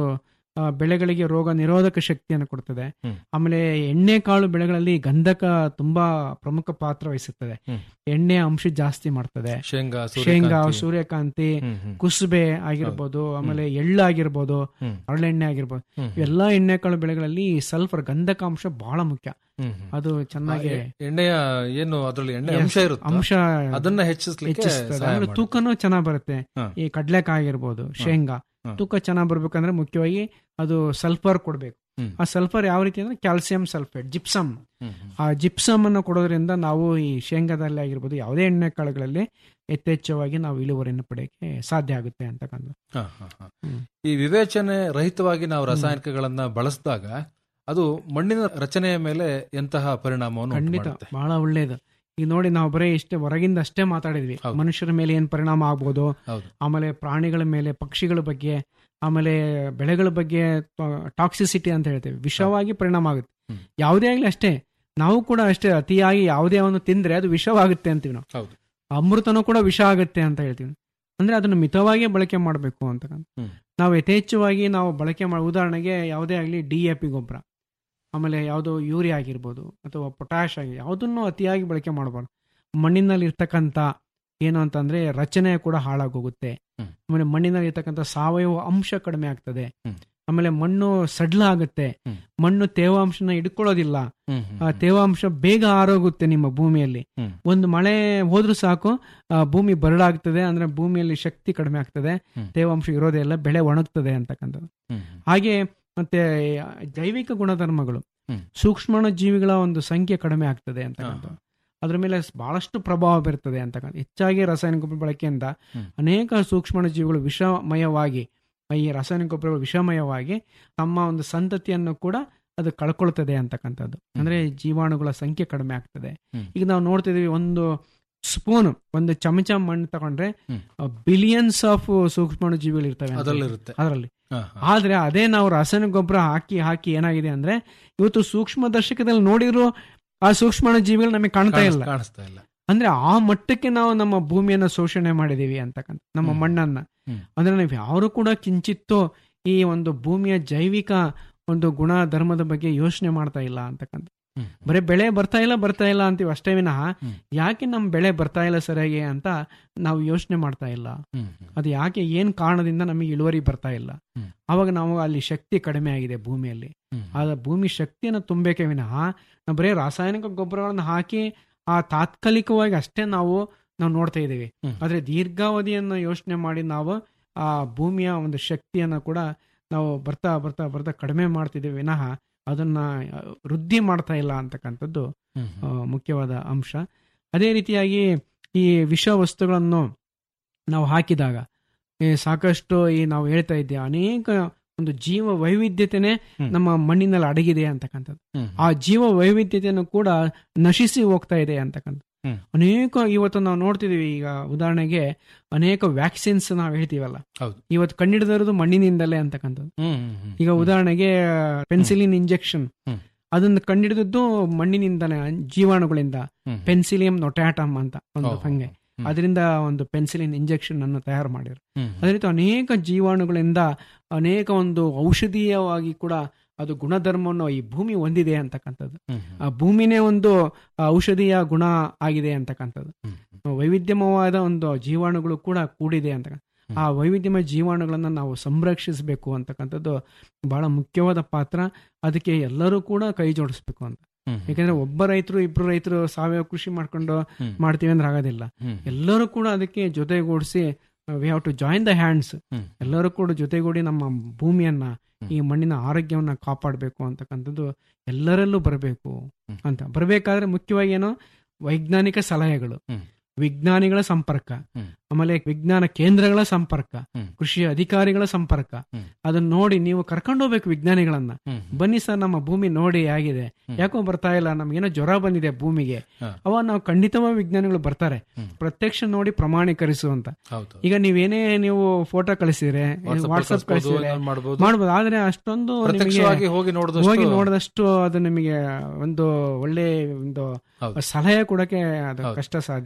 ಆ, ಬೆಳೆಗಳಿಗೆ ರೋಗ ನಿರೋಧಕ ಶಕ್ತಿಯನ್ನು ಕೊಡ್ತದೆ ಹ್ಮ್. ಆಮೇಲೆ ಎಣ್ಣೆಕಾಳು ಬೆಳೆಗಳಲ್ಲಿ ಗಂಧಕ ತುಂಬಾ ಪ್ರಮುಖ ಪಾತ್ರ ವಹಿಸುತ್ತದೆ ಹ್ಮ್. ಎಣ್ಣೆ ಅಂಶ ಜಾಸ್ತಿ ಮಾಡ್ತದೆ ಶೇಂಗಾ ಶೇಂಗಾ ಸೂರ್ಯಕಾಂತಿ. ಸೂರ್ಯಕಾಂತಿ ಹ್ಮ್, ಹ್ಮ್. ಕುಸುಬೆ ಆಗಿರ್ಬೋದು ಆಮೇಲೆ ಎಳ್ಳು ಆಗಿರ್ಬೋದು ಹ್ಮ್. ಹರಳೆಣ್ಣೆ ಆಗಿರ್ಬೋದು ಹ್ಮ್, ಹ್ಮ್. ಇವೆಲ್ಲಾ ಎಣ್ಣೆಕಾಳು ಬೆಳೆಗಳಲ್ಲಿ ಸಲ್ಫರ್ ಗಂಧಕಾಂಶ ಬಹಳ ಮುಖ್ಯ ಹ್ಮ್, ಹ್ಮ್. ಅದು ಚೆನ್ನಾಗಿ ಆ, ಎ- ಎಣ್ಣೆಯ ಏನು ಅದ್ರಲ್ಲಿ ಎಣ್ಣೆ Yes, ಅಂಶ ಇರುತ್ತೆ ಅಂಶ ಅದನ್ನ ಹೆಚ್ಚಿಸ್ಲಿಕ್ಕೆ ಹೆಚ್ಚಿಸ್ತದೆ ಸಹಾಯ ಆಮೇಲೆ ಮಾಡುತ್ತೆ. ತೂಕನೂ ಚೆನ್ನಾಗ್ ಬರುತ್ತೆ ಹಾ. ಈ ಕಡ್ಲೆಕಾಯಿ ಆಗಿರ್ಬೋದು ಶೇಂಗಾ ಹಾ. ತೂಕ ಚೆನ್ನಾಗ್ ಬರ್ಬೇಕಂದ್ರೆ ಮುಖ್ಯವಾಗಿ ಅದು ಸಲ್ಫರ್ ಕೊಡ್ಬೇಕು ಹ್ಮ್. ಆ ಸಲ್ಫರ್ ಯಾವ ರೀತಿ ಅಂದ್ರೆ ಕ್ಯಾಲ್ಸಿಯಂ ಸಲ್ಫೇಟ್ ಜಿಪ್ಸಮ್ ಹ್ಮ್, ಹ್ಮ್. ಆ ಜಿಪ್ಸಮ್ ಅನ್ನು ಕೊಡೋದ್ರಿಂದ ನಾವು ಈ ಶೇಂಗಾದಲ್ಲಿ ಆಗಿರ್ಬೋದು ಯಾವುದೇ ಎಣ್ಣೆ ಕಾಳುಗಳಲ್ಲಿ ಯಥೇಚ್ಛವಾಗಿ ನಾವು ಇಳುವರಿಯನ್ನು ಪಡೆಯಕ್ಕೆ ಸಾಧ್ಯ ಆಗುತ್ತೆ ಅಂತಕ್ಕಂಥ ಹ, ಹ, ಹ. ಹ್ಮ್. ಈ ವಿವೇಚನೆ ರಹಿತವಾಗಿ ನಾವು ರಾಸಾಯನಿಕಗಳನ್ನ ಬಳಸಿದಾಗ ಅದು ಮಣ್ಣಿನ ರಚನೆಯ ಮೇಲೆ ಎಂತಹ ಪರಿಣಾಮವನ್ನು ಉಂಟು ಖಂಡಿತ ಮಾಡುತ್ತೆ? ಬಹಳ ಒಳ್ಳೇದು ಈಗ ನೋಡಿ ನಾವು ಬರೀ ಇಷ್ಟೇ ಹೊರಗಿಂದ ಅಷ್ಟೇ ಮಾತಾಡಿದ್ವಿ ಹೌದು. ಮನುಷ್ಯರ ಮೇಲೆ ಏನ್ ಪರಿಣಾಮ ಆಗ್ಬೋದು ಹೌದು ಆಮೇಲೆ ಪ್ರಾಣಿಗಳ ಮೇಲೆ ಪಕ್ಷಿಗಳ ಬಗ್ಗೆ ಆಮೇಲೆ ಬೆಳೆಗಳ ಬಗ್ಗೆ ಟಾಕ್ಸಿಸಿಟಿ ಅಂತ ಹೇಳ್ತೇವೆ ವಿಷವಾಗಿ ಪರಿಣಾಮ ಆಗುತ್ತೆ ಹ್ಮ್. ಯಾವುದೇ ಆಗ್ಲಿ ಅಷ್ಟೇ ನಾವು ಕೂಡ ಅಷ್ಟೇ ಅತಿಯಾಗಿ ಯಾವುದೇ ಒಂದು ತಿಂದ್ರೆ ಅದು ವಿಷವಾಗುತ್ತೆ ಅಂತೀವಿ ನಾವು ಹೌದು ಅಮೃತನೂ ಕೂಡ ವಿಷ ಆಗುತ್ತೆ ಅಂತ ಹೇಳ್ತೀವಿ ಅಂದ್ರೆ ಅದನ್ನು ಮಿತವಾಗಿ ಬಳಕೆ ಮಾಡಬೇಕು ಅಂತ ಹ್ಮ್. ನಾವು ಯಥೇಚ್ಛವಾಗಿ ನಾವು ಬಳಕೆ ಮಾಡಿ ಉದಾಹರಣೆಗೆ ಯಾವುದೇ ಆಗಲಿ ಡಿ ಎ ಪಿ ಗೊಬ್ಬರ ಆಮೇಲೆ ಯಾವುದೋ ಯೂರಿಯಾ ಆಗಿರ್ಬೋದು ಅಥವಾ ಪೊಟ್ಯಾಶ್ ಆಗಿ ಯಾವುದನ್ನು ಅತಿಯಾಗಿ ಬಳಕೆ ಮಾಡಬಾರ್ದು ಮಣ್ಣಿನಲ್ಲಿ ಇರ್ತಕ್ಕಂಥ ಏನು ಅಂತಂದ್ರೆ ರಚನೆ ಕೂಡ ಹಾಳಾಗೋಗುತ್ತೆ ಹ್ಮ್. ಆಮೇಲೆ ಮಣ್ಣಿನಲ್ಲಿ ಇರ್ತಕ್ಕಂಥ ಸಾವಯವ ಅಂಶ ಕಡಿಮೆ ಆಗ್ತದೆ ಹ್ಮ್. ಆಮೇಲೆ ಮಣ್ಣು ಸಡ್ಲ ಆಗುತ್ತೆ ಹ್ಮ್. ಮಣ್ಣು ತೇವಾಂಶನ ಹಿಡ್ಕೊಳ್ಳೋದಿಲ್ಲ ಹ್ಮ್, ಹ್ಮ್, ಆ ತೇವಾಂಶ ಬೇಗ ಆರೋಗುತ್ತೆ ನಿಮ್ಮ ಭೂಮಿಯಲ್ಲಿ ಹ್ಮ್. ಒಂದು ಮಳೆ ಹೋದ್ರೂ ಸಾಕು ಆ, ಭೂಮಿ ಬರಡಾಗ್ತದೆ ಅಂದ್ರೆ ಭೂಮಿಯಲ್ಲಿ ಶಕ್ತಿ ಕಡಿಮೆ ಆಗ್ತದೆ ಹ್ಮ್. ತೇವಾಂಶ ಇರೋದೇ ಇಲ್ಲ ಬೆಳೆ ಒಣಗ್ತದೆ ಅಂತಕ್ಕಂಥದ್ದು ಹ್ಮ್, ಹಾಗೆ ಮತ್ತೆ ಜೈವಿಕ ಗುಣಧರ್ಮಗಳು ಹ್ಮ್. ಸೂಕ್ಷ್ಮಾಣು ಜೀವಿಗಳ ಒಂದು ಸಂಖ್ಯೆ ಕಡಿಮೆ ಆಗ್ತದೆ ಹಾ, ಅಂತಕ್ಕಂಥದ್ದು ಅದ್ರ ಮೇಲೆ ಬಹಳಷ್ಟು ಪ್ರಭಾವ ಬೀರ್ತದೆ ಅಂತಕ್ಕಂಥ ಹೆಚ್ಚಾಗಿ ರಾಸಾಯನಿಕ ಗೊಬ್ಬರ ಬಳಕೆಯಿಂದ ಹ್ಮ್. ಅನೇಕ ಸೂಕ್ಷ್ಮಾಣು ಜೀವಿಗಳು ವಿಷಮಯವಾಗಿ ಈ ರಾಸಾಯನಿಕ ಗೊಬ್ಬರಗಳು ವಿಷಮಯವಾಗಿ ತಮ್ಮ ಒಂದು ಸಂತತಿಯನ್ನು ಕೂಡ ಅದು ಕಳ್ಕೊಳ್ತದೆ ಅಂತಕ್ಕಂಥದ್ದು ಅಂದ್ರೆ ಜೀವಾಣುಗಳ ಸಂಖ್ಯೆ ಕಡಿಮೆ ಆಗ್ತದೆ ಹ್ಮ್. ಈಗ ನಾವು ನೋಡ್ತಿದೀವಿ ಒಂದು ಸ್ಪೂನ್ ಒಂದು ಚಮಚ ಮಣ್ಣು ತಗೊಂಡ್ರೆ ಹ್ಮ್. ಬಿಲಿಯನ್ಸ್ ಆಫ್ ಸೂಕ್ಷ್ಮಾಣು ಜೀವಿಗಳು ಇರ್ತವೆ ಅಂತ ಅದರಲ್ಲಿರುತ್ತೆ ಅದರಲ್ಲಿ ಹ, ಹ. ಆದ್ರೆ ಅದೇ ನಾವು ರಾಸಾಯನಿಕ ಗೊಬ್ಬರ ಹಾಕಿ ಹಾಕಿ ಏನಾಗಿದೆ ಅಂದ್ರೆ ಇವತ್ತು ಸೂಕ್ಷ್ಮ ದರ್ಶಕದಲ್ಲಿ ನೋಡಿದ್ರು ಆ ಸೂಕ್ಷ್ಮಾಣು ಜೀವಿಗಳು ನಮಗೆ ಕಾಣ್ತಾ ಇಲ್ಲ ಕಾಣಿಸ್- ಕಾಣಿಸ್ತಾ ಇಲ್ಲ ಅಂದ್ರೆ ಆ ಮಟ್ಟಕ್ಕೆ ನಾವು ನಮ್ಮ ಭೂಮಿಯನ್ನ ಶೋಷಣೆ ಮಾಡಿದೀವಿ ಅಂತಕ್ಕಂಥ ನಮ್ಮ ಹ್ಮ್. ಮಣ್ಣನ್ನ ಹ್ಮ್. ಅಂದ್ರೆ ನಾವು ಯಾರು ಕೂಡ ಕಿಂಚಿತ್ತೋ ಈ ಒಂದು ಭೂಮಿಯ ಜೈವಿಕ ಒಂದು ಗುಣ ಧರ್ಮದ ಬಗ್ಗೆ ಯೋಚನೆ ಮಾಡ್ತಾ ಇಲ್ಲ ಅಂತಕ್ಕಂಥ ಹ್ಮ್. ಬರೀ ಬೆಳೆ ಬರ್ತಾ ಇಲ್ಲ ಬರ್ತಾ ಇಲ್ಲ ಅಂತೀವಿ ಅಷ್ಟೇ ವಿನಃ ಹ್ಮ್. ಯಾಕೆ ನಮ್ಮ ಬೆಳೆ ಬರ್ತಾ ಇಲ್ಲ ಸರಿಯಾಗಿ ಅಂತ ನಾವು ಯೋಚನೆ ಮಾಡ್ತಾ ಇಲ್ಲ ಹ್ಮ್, ಹ್ಮ್. ಅದು ಯಾಕೆ ಏನ್ ಕಾರಣದಿಂದ ನಮಗೆ ಇಳುವರಿ ಬರ್ತಾ ಇಲ್ಲ ಹ್ಮ್. ಅವಾಗ ನಾವು ಅಲ್ಲಿ ಶಕ್ತಿ ಕಡಿಮೆ ಆಗಿದೆ ಭೂಮಿಯಲ್ಲಿ ಹ್ಮ್. ಆ ಭೂಮಿ ಶಕ್ತಿಯನ್ನು ತುಂಬಬೇಕೆ ವಿನಃ ನಾವು ಬರೀ ರಾಸಾಯನಿಕ ಗೊಬ್ಬರಗಳನ್ನು ಹಾಕಿ ಆ ತಾತ್ಕಾಲಿಕವಾಗಿ ಅಷ್ಟೇ ನಾವು ನಾವು ನೋಡ್ತಾ ಇದ್ದೀವಿ ಹ್ಮ್. ಆದ್ರೆ ದೀರ್ಘಾವಧಿಯನ್ನು ಯೋಚನೆ ಮಾಡಿ ನಾವು ಆ ಭೂಮಿಯ ಒಂದು ಶಕ್ತಿಯನ್ನು ಕೂಡ ನಾವು ಬರ್ತಾ ಬರ್ತಾ ಬರ್ತಾ ಕಡಿಮೆ ಮಾಡ್ತಿದ್ದೀವಿ ವಿನಃ ಅದನ್ನ ಆ, ವೃದ್ಧಿ ಮಾಡ್ತಾ ಇಲ್ಲ ಅಂತಕ್ಕಂಥದ್ದು ಹ್ಮ್, ಆ, ಹ್ಮ್. ಮುಖ್ಯವಾದ ಅಂಶ ಅದೇ ರೀತಿಯಾಗಿ ಈ ವಿಷ ವಸ್ತುಗಳನ್ನು ನಾವು ಹಾಕಿದಾಗ ಈ ಸಾಕಷ್ಟು ಈ ನಾವು ಹೇಳ್ತಾ ಇದ್ದೇವೆ ಅನೇಕ ಒಂದು ಜೀವ ವೈವಿಧ್ಯತೆನೇ ಹ್ಮ್. ನಮ್ಮ ಮಣ್ಣಿನಲ್ಲಿ ಅಡಗಿದೆ ಅಂತಕ್ಕಂಥದ್ದು ಹ್ಮ್, ಆ ಜೀವ ವೈವಿಧ್ಯತೆಯನ್ನು ಕೂಡ ನಶಿಸಿ ಹೋಗ್ತಾ ಇದೆ ಅಂತಕ್ಕಂಥ ಹ್ಮ್. ಅನೇಕ ಇವತ್ತು ನಾವು ನೋಡ್ತಿದೀವಿ ಈಗ ಉದಾಹರಣೆಗೆ ಅನೇಕ ವ್ಯಾಕ್ಸಿನ್ಸ್ ನಾವು ಹೇಳ್ತೀವಲ್ಲ ಹೌದು. ಇವತ್ತು ಕಂಡಿಡಿದಿರೋದು ಮಣ್ಣಿನಿಂದಲೇ ಅಂತಕ್ಕಂಥದ್ದು ಹ್ಮ್, ಹ್ಮ್, ಹ್ಮ್. ಈಗ ಉದಾಹರಣೆಗೆ ಪೆನ್ಸಿಲಿನ್ ಇಂಜೆಕ್ಷನ್ ಹ್ಮ್. ಅದನ್ನು ಕಂಡಿಡಿದದ್ದು ಮಣ್ಣಿನಿಂದಲೇ ಜೀವಾಣುಗಳಿಂದ ಹ್ಮ್. ಪೆನ್ಸಿಲಿಯಂ ನೊಟ್ಯಾಟಮ್ ಅಂತ ಒಂದು ಓಹೋ. ಫಂಗೆ ಹ್ಮ್. ಅದರಿಂದ ಒಂದು ಪೆನ್ಸಿಲಿನ್ ಇಂಜೆಕ್ಷನ್ ಅನ್ನು ತಯಾರು ಮಾಡಿದ್ರು ಹ್ಮ್, ಅದೇ ರೀತಿ ಅನೇಕ ಜೀವಾಣುಗಳಿಂದ ಅನೇಕ ಒಂದು ಔಷಧೀಯವಾಗಿ ಕೂಡ ಅದು ಗುಣಧರ್ಮವನ್ನು ಈ ಭೂಮಿ ಹೊಂದಿದೆ ಅಂತಕ್ಕಂಥದ್ದು ಹ್ಮ್, ಆ ಭೂಮಿನೇ ಒಂದು ಆ, ಔಷಧೀಯ ಗುಣ ಆಗಿದೆ ಅಂತಕ್ಕಂಥದ್ದು ಹ್ಮ್, ಹ್ಮ್. ವೈವಿಧ್ಯಮಯವಾದ ಒಂದು ಜೀವಾಣುಗಳು ಕೂಡ ಕೂಡಿದೆ ಅಂತ ಹ್ಮ್. ಆ ವೈವಿಧ್ಯಮಯ ಜೀವಾಣುಗಳನ್ನ ನಾವು ಸಂರಕ್ಷಿಸಬೇಕು ಅಂತಕ್ಕಂಥದ್ದು ಬಹಳ ಮುಖ್ಯವಾದ ಪಾತ್ರ ಅದಕ್ಕೆ ಎಲ್ಲರೂ ಕೂಡ ಕೈ ಜೋಡಿಸ್ಬೇಕು ಅಂತ ಹ್ಮ್, ಹ್ಮ್. ಯಾಕಂದ್ರೆ ಒಬ್ಬ ರೈತರು ಇಬ್ರು ರೈತರು ಸಾವಯವ ಕೃಷಿ ಮಾಡ್ಕೊಂಡು ಹ್ಮ್. ಮಾಡ್ತೀವಿ ಅಂದ್ರೆ ಆಗೋದಿಲ್ಲ ಹ್ಮ್, ಎಲ್ಲರೂ ಕೂಡ ಅದಕ್ಕೆ ಜೊತೆಗೂಡಿಸಿ we have to join the hands ಹ್ಮ್. ಎಲ್ಲರೂ ಕೂಡ ಜೊತೆಗೂಡಿ ನಮ್ಮ ಭೂಮಿಯನ್ನ ಹ್ಮ್. ಈ ಮಣ್ಣಿನ ಆರೋಗ್ಯವನ್ನ ಕಾಪಾಡಬೇಕು ಅಂತಕ್ಕಂಥದ್ದು ಎಲ್ಲರಲ್ಲೂ ಬರಬೇಕು ಹ್ಮ್. ಅಂತ ಬರಬೇಕಾದ್ರೆ ಮುಖ್ಯವಾಗಿ ಏನು ವೈಜ್ಞಾನಿಕ ಸಲಹೆಗಳು ಹ್ಮ್. ವಿಜ್ಞಾನಿಗಳ ಸಂಪರ್ಕ ಹ್ಮ್. ಆಮೇಲೆ ವಿಜ್ಞಾನ ಕೇಂದ್ರಗಳ ಸಂಪರ್ಕ ಹ್ಮ್. ಕೃಷಿ ಅಧಿಕಾರಿಗಳ ಸಂಪರ್ಕ ಹ್ಮ್. ಅದನ್ನ ನೋಡಿ ನೀವು ಕರ್ಕೊಂಡು ಹೋಗ್ಬೇಕು ವಿಜ್ಞಾನಿಗಳನ್ನ ಹ್ಮ್, ಹ್ಮ್. ಬನ್ನಿ ಸರ್ ನಮ್ಮ ಭೂಮಿ ನೋಡಿ ಆಗಿದೆ ಹ್ಮ್. ಯಾಕೋ ಬರ್ತಾ ಇಲ್ಲ ನಮ್ಗೇನೋ ಜ್ವರ ಬಂದಿದೆ ಭೂಮಿಗೆ ಹಾ. ಅವಾಗ ನಾವು ಖಂಡಿತವಾಗಿ ವಿಜ್ಞಾನಿಗಳು ಬರ್ತಾರೆ ಹ್ಮ್. ಪ್ರತ್ಯಕ್ಷ ನೋಡಿ ಪ್ರಮಾಣೀಕರಿಸುವಂತ ಹೌದು ಈಗ ನೀವೇನೇ ನೀವು ಫೋಟೋ ಕಳಿಸಿದ್ರೆ WhatsApp ವಾಟ್ಸಪ್ ಕಳಿಸ್ಬೋದು, ಕಳಿಸಿದ್ರೆ ಏನಾದ್ರು ಮಾಡ್ಬೋದು. ಮಾಡ್ಬೋದು ಆದ್ರೆ ಅಷ್ಟೊಂದು ನಿಮಗೆ ಪ್ರತ್ಯಕ್ಷವಾಗಿ ಹೋಗಿ ನೋಡಿದಷ್ಟು ಹೋಗಿ ನೋಡಿದಷ್ಟು ಅದು ನಿಮಗೆ ಒಂದು ಒಳ್ಳೆ ಒಂದು ಹೌದು. ಸಲಹೆ ಕೊಡಕ್ಕೆ ಅದು ಹೌದು. ಕಷ್ಟ ಸಾಧ್ಯ ಅಂತ ಅದಕ್ಕೆ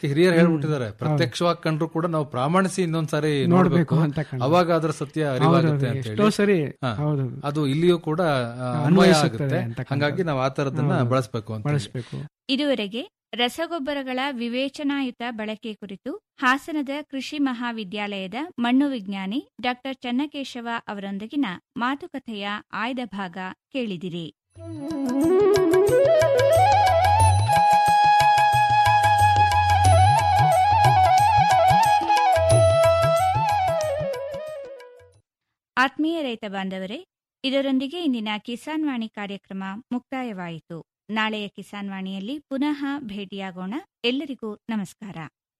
ಅದಕ್ಕೆ ಹಿರಿಯರು ಹೇಳ್ಬಿಟ್ಟಿದ್ದಾರೆ ಪ್ರತ್ಯಕ್ಷವಾಗಿ ಕಂಡ್ರು ಕೂಡ ನಾವು ಪ್ರಾಮಾಣಿಸಿ ಇನ್ನೊಂದ್ಸಾರಿ ನೋಡ್ಬೇಕು ನೋಡ್ಬೇಕು ಅಂತ ಕಂಡು. ಅವಾಗ ಅದರ ಸತ್ಯ ಅರಿವಾಗುತ್ತೆ ಅಂತ ಎಷ್ಟೋ ಹೇಳಿ ಸರಿ ಹಾ. ಹೌದು ಅದು ಇಲ್ಲಿಯೂ ಕೂಡ ಆ, ಅನ್ವಯ ಅನ್ವಯಿಸುತ್ತದೆ ಆಗುತ್ತೆ ಅಂತ ಕಂಡು. ಹಂಗಾಗಿ ನಾವು ಆ ತರದನ್ನ ಹೌದು. ಬಳಸಬೇಕು ಅಂತ ಹೇಳಿ. ಬಳಸಬೇಕು ಇದುವರೆಗೆ ರಸಗೊಬ್ಬರಗಳ ವಿವೇಚನಾಯುತ ಬಳಕೆ ಕುರಿತು ಹಾಸನದ ಕೃಷಿ ಮಹಾವಿದ್ಯಾಲಯದ ಮಣ್ಣು ವಿಜ್ಞಾನಿ ಡಾಕ್ಟರ್ ಚನ್ನಕೇಶವ ಅವರೊಂದಿಗಿನ ಮಾತುಕತೆಯ ಆಯ್ದ ಭಾಗ ಕೇಳಿದಿರಿ ಆತ್ಮೀಯ ರೈತ ಬಾಂಧವರೇ ಇದರೊಂದಿಗೆ ಇಂದಿನ ಕಿಸಾನ್ ವಾಣಿ ಕಾರ್ಯಕ್ರಮ ಮುಕ್ತಾಯವಾಯಿತು ನಾಳೆಯ ಕಿಸಾನ್ ವಾಣಿಯಲ್ಲಿ ಪುನಃ ಭೇಟಿಯಾಗೋಣ ಎಲ್ಲರಿಗೂ ನಮಸ್ಕಾರ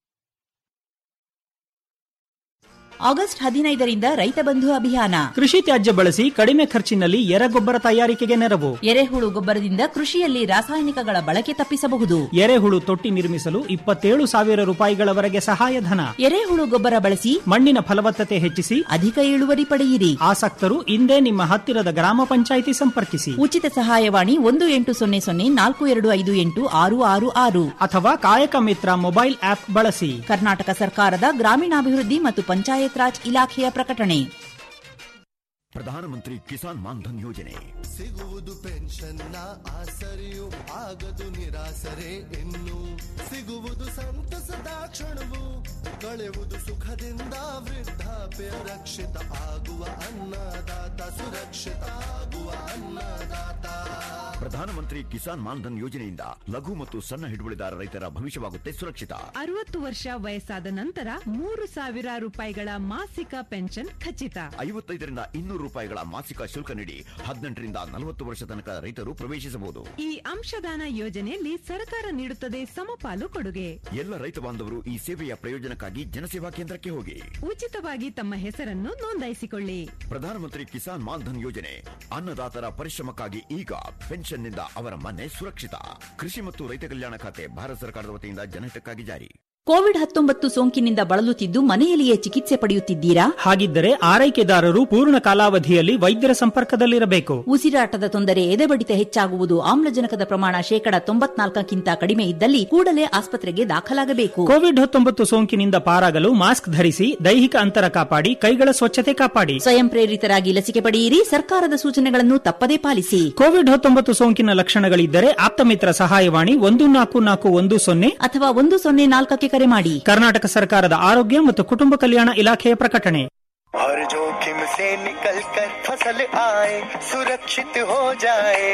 ಆಗಸ್ಟ್ ಹದಿನೈದರಿಂದ ರೈತ ಬಂಧು ಅಭಿಯಾನ ಕೃಷಿ ತ್ಯಾಜ್ಯ ಬಳಸಿ ಕಡಿಮೆ ಖರ್ಚಿನಲ್ಲಿ ಎರೆಗೊಬ್ಬರ ತಯಾರಿಕೆಗೆ ನೆರವು ಎರೆಹುಳು ಗೊಬ್ಬರದಿಂದ ಕೃಷಿಯಲ್ಲಿ ರಾಸಾಯನಿಕಗಳ ಬಳಕೆ ತಪ್ಪಿಸಬಹುದು ಎರೆಹುಳು ತೊಟ್ಟಿ ನಿರ್ಮಿಸಲು ಇಪ್ಪತ್ತೇಳು ಸಾವಿರ ರೂಪಾಯಿಗಳವರೆಗೆ ಸಹಾಯಧನ ಎರೆಹುಳು ಗೊಬ್ಬರ ಬಳಸಿ ಮಣ್ಣಿನ ಫಲವತ್ತತೆ ಹೆಚ್ಚಿಸಿ ಅಧಿಕ ಇಳುವರಿ ಪಡೆಯಿರಿ ಆಸಕ್ತರು ಇಂದೇ ನಿಮ್ಮ ಹತ್ತಿರದ ಗ್ರಾಮ ಪಂಚಾಯಿತಿ ಸಂಪರ್ಕಿಸಿ ಉಚಿತ ಸಹಾಯವಾಣಿ ಒಂದು ಎಂಟು ಸೊನ್ನೆ ಸೊನ್ನೆ ನಾಲ್ಕು ಎರಡು ಐದು ಎಂಟು ಆರು ಆರು ಆರು ಅಥವಾ ಕಾಯಕ ಮಿತ್ರ ಮೊಬೈಲ್ ಆಪ್ ಬಳಸಿ ಕರ್ನಾಟಕ ಸರ್ಕಾರದ ಗ್ರಾಮೀಣಾಭಿವೃದ್ಧಿ ಮತ್ತು ಪಂಚಾಯತ್ ರಾಜ್ ಇಲಾಖೆಯ ಪ್ರಕಟಣೆ ಪ್ರಧಾನಮಂತ್ರಿ ಕಿಸಾನ್ ಮಾನ್ಧನ್ ಯೋಜನೆ ಸಿಗುವುದು ಪೆನ್ಷನ್ನ ಆಸರೆಯು ಆಗದು ನಿರಾಸರೆ ಇನ್ನು ಸಿಗುವುದು ಸಂತಸದ ಕ್ಷಣವು ಕಳೆಯುವುದು ಸುಖದಿಂದ ವೃದ್ಧಾಪ್ಯ ರಕ್ಷಿತ ಆಗುವ ಅನ್ನದಾತ ಸುರಕ್ಷಿತ ಆಗುವ ಅನ್ನದಾತ ಪ್ರಧಾನಮಂತ್ರಿ ಕಿಸಾನ್ ಮಾನ್ಧನ್ ಯೋಜನೆಯಿಂದ ಲಘು ಮತ್ತು ಸಣ್ಣ ಹಿಡುವಳಿದಾರ ರೈತರ ಭವಿಷ್ಯವಾಗುತ್ತೆ ಸುರಕ್ಷಿತ ಅರವತ್ತು ವರ್ಷ ವಯಸ್ಸಾದ ನಂತರ ಮೂರು ಸಾವಿರ ರೂಪಾಯಿಗಳ ಮಾಸಿಕ ಪೆನ್ಷನ್ ಖಚಿತ ಐವತ್ತೈದರಿಂದ ಇನ್ನೂರು ರೂಪಾಯಿಗಳ ಮಾಸಿಕ ಶುಲ್ಕ ನೀಡಿ ಹದಿನೆಂಟರಿಂದ ನಲವತ್ತು ವರ್ಷ ತನಕ ರೈತರು ಪ್ರವೇಶಿಸಬಹುದು ಈ ಅಂಶದಾನ ಯೋಜನೆಯಲ್ಲಿ ಸರ್ಕಾರ ನೀಡುತ್ತದೆ ಸಮಪಾಲು ಕೊಡುಗೆ ಎಲ್ಲ ರೈತ ಬಾಂಧವರು ಈ ಸೇವೆಯ ಪ್ರಯೋಜನಕ್ಕಾಗಿ ಜನಸೇವಾ ಕೇಂದ್ರಕ್ಕೆ ಹೋಗಿ ಉಚಿತವಾಗಿ ತಮ್ಮ ಹೆಸರನ್ನು ನೋಂದಾಯಿಸಿಕೊಳ್ಳಿ ಪ್ರಧಾನಮಂತ್ರಿ ಕಿಸಾನ್ ಮಾನ್ಧನ್ ಯೋಜನೆ ಅನ್ನದಾತರ ಪರಿಶ್ರಮಕ್ಕಾಗಿ ಈಗ ಪೆನ್ಷನ್ನಿಂದ ಅವರ ಮನೆ ಸುರಕ್ಷಿತ ಕೃಷಿ ಮತ್ತು ರೈತ ಕಲ್ಯಾಣ ಖಾತೆ ಭಾರತ ಸರ್ಕಾರದ ವತಿಯಿಂದ ಜನಹಿತಕ್ಕಾಗಿ ಜಾರಿ ಕೋವಿಡ್ ಹತ್ತೊಂಬತ್ತು ಸೋಂಕಿನಿಂದ ಬಳಲುತ್ತಿದ್ದು ಮನೆಯಲ್ಲಿಯೇ ಚಿಕಿತ್ಸೆ ಪಡೆಯುತ್ತಿದ್ದೀರಾ ಹಾಗಿದ್ದರೆ ಆರೈಕೆದಾರರು ಪೂರ್ಣ ಕಾಲಾವಧಿಯಲ್ಲಿ ವೈದ್ಯರ ಸಂಪರ್ಕದಲ್ಲಿರಬೇಕು ಉಸಿರಾಟದ ತೊಂದರೆ ಎದೆಬಡಿತ ಹೆಚ್ಚಾಗುವುದು ಆಮ್ಲಜನಕದ ಪ್ರಮಾಣ ಶೇಕಡ ತೊಂಬತ್ನಾಲ್ಕಕ್ಕಿಂತ ಕಡಿಮೆ ಇದ್ದಲ್ಲಿ ಕೂಡಲೇ ಆಸ್ಪತ್ರೆಗೆ ದಾಖಲಾಗಬೇಕು ಕೋವಿಡ್ ಹತ್ತೊಂಬತ್ತು ಸೋಂಕಿನಿಂದ ಪಾರಾಗಲು ಮಾಸ್ಕ್ ಧರಿಸಿ ದೈಹಿಕ ಅಂತರ ಕಾಪಾಡಿ ಕೈಗಳ ಸ್ವಚ್ಛತೆ ಕಾಪಾಡಿ ಸ್ವಯಂ ಪ್ರೇರಿತರಾಗಿ ಲಸಿಕೆ ಪಡೆಯಿರಿ ಸರ್ಕಾರದ ಸೂಚನೆಗಳನ್ನು ತಪ್ಪದೇ ಪಾಲಿಸಿ ಕೋವಿಡ್ ಹತ್ತೊಂಬತ್ತು ಸೋಂಕಿನ ಲಕ್ಷಣಗಳಿದ್ದರೆ ಆಪ್ತಮಿತ್ರ ಸಹಾಯವಾಣಿ ಒಂದು ನಾಲ್ಕು ನಾಲ್ಕು ಒಂದು ಸೊನ್ನೆ ಅಥವಾ ಒಂದು ಸೊನ್ನೆ ನಾಲ್ಕಕ್ಕೆ ಕರೆ ಮಾಡಿ ಕರ್ನಾಟಕ ಸರ್ಕಾರದ ಆರೋಗ್ಯ ಮತ್ತು ಕುಟುಂಬ ಕಲ್ಯಾಣ ಇಲಾಖೆಯ ಪ್ರಕಟಣೆ हर जोखिम से निकल कर फसल आए सुरक्षित हो जाए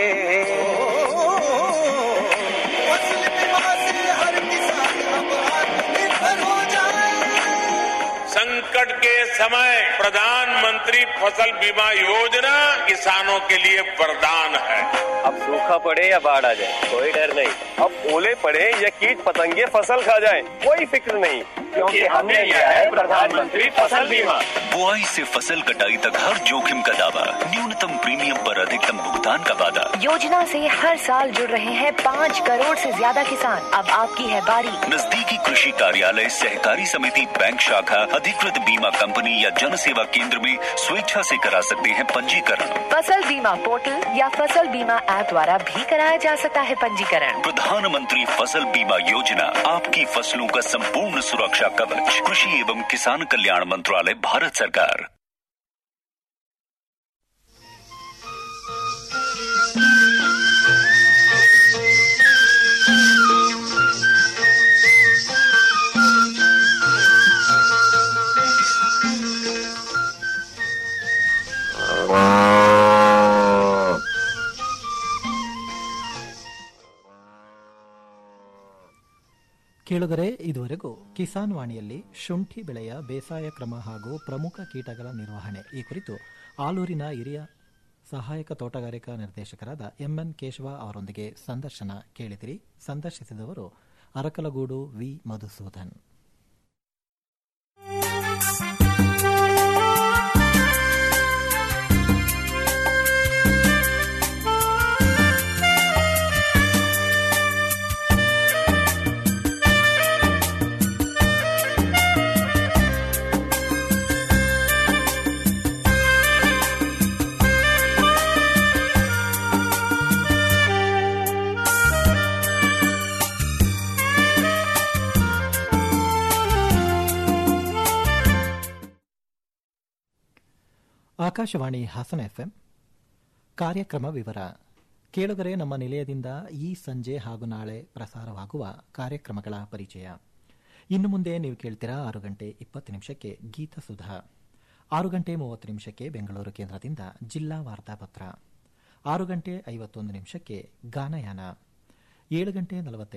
फसल बीमा से हर किसान अब आत्मनिर्भर हो जाए संकट के समय प्रधानमंत्री फसल बीमा योजना किसानों के लिए वरदान है अब सूखा पड़े या बाढ़ आ जाए कोई डर नहीं अब ओले पड़े या कीट पतंगे फसल खा जाए कोई फिक्र नहीं क्योंकि हमने लिया है प्रधानमंत्री फसल बीमा बुआई से फसल कटाई तक हर जोखिम का दावा न्यूनतम प्रीमियम पर अधिकतम भुगतान का वादा योजना से हर साल जुड़ रहे हैं पाँच करोड़ से ज्यादा किसान अब आपकी है बारी नजदीकी कृषि कार्यालय सहकारी समिति बैंक शाखा अधिकृत बीमा कंपनी या जन सेवा केंद्र में स्वेच्छा से करा सकते हैं पंजीकरण फसल बीमा पोर्टल या फसल बीमा ऐप द्वारा भी कराया जा सकता है पंजीकरण प्रधानमंत्री फसल बीमा योजना आपकी फसलों का संपूर्ण सुरक्षा कवच कृषि एवं किसान कल्याण मंत्रालय भारत सरकार ಕೇಳುಗರೆ ಇದುವರೆಗೂ ಕಿಸಾನ್ ವಾಣಿಯಲ್ಲಿ ಶುಂಠಿ ಬೆಳೆಯ ಬೇಸಾಯ ಕ್ರಮ ಹಾಗೂ ಪ್ರಮುಖ ಕೀಟಗಳ ನಿರ್ವಹಣೆ ಈ ಕುರಿತು ಆಲೂರಿನ ಹಿರಿಯ ಸಹಾಯಕ ತೋಟಗಾರಿಕಾ ನಿರ್ದೇಶಕರಾದ ಎಂಎನ್ ಕೇಶವ ಅವರೊಂದಿಗೆ ಸಂದರ್ಶನ ಕೇಳಿದಿರಿ ಸಂದರ್ಶಿಸಿದವರು ಅರಕಲಗೂಡು ವಿ ಮಧುಸೂದನ್ ಆಕಾಶವಾಣಿ ಹಾಸನ ಎಫ್ಎಂ ಕಾರ್ಯಕ್ರಮ ವಿವರ ಕೇಳುಗರೆ ನಮ್ಮ ನಿಲಯದಿಂದ ಈ ಸಂಜೆ ಹಾಗೂ ನಾಳೆ ಪ್ರಸಾರವಾಗುವ ಕಾರ್ಯಕ್ರಮಗಳ ಪರಿಚಯ ಇನ್ನು ಮುಂದೆ ನೀವು ಕೇಳ್ತೀರಾ ಆರು ಗಂಟೆ ಇಪ್ಪತ್ತು ನಿಮಿಷಕ್ಕೆ ಗೀತ ಸುಧಾ ಆರು ಗಂಟೆ ಮೂವತ್ತು ನಿಮಿಷಕ್ಕೆ ಬೆಂಗಳೂರು ಕೇಂದ್ರದಿಂದ ಜಿಲ್ಲಾ ವಾರ್ತಾಪತ್ರ ಆರು ಗಂಟೆ ಐವತ್ತೊಂದು ನಿಮಿಷಕ್ಕೆ ಗಾನಯಾನ ಏಳು ಗಂಟೆ ನಲವತ್ತೈದು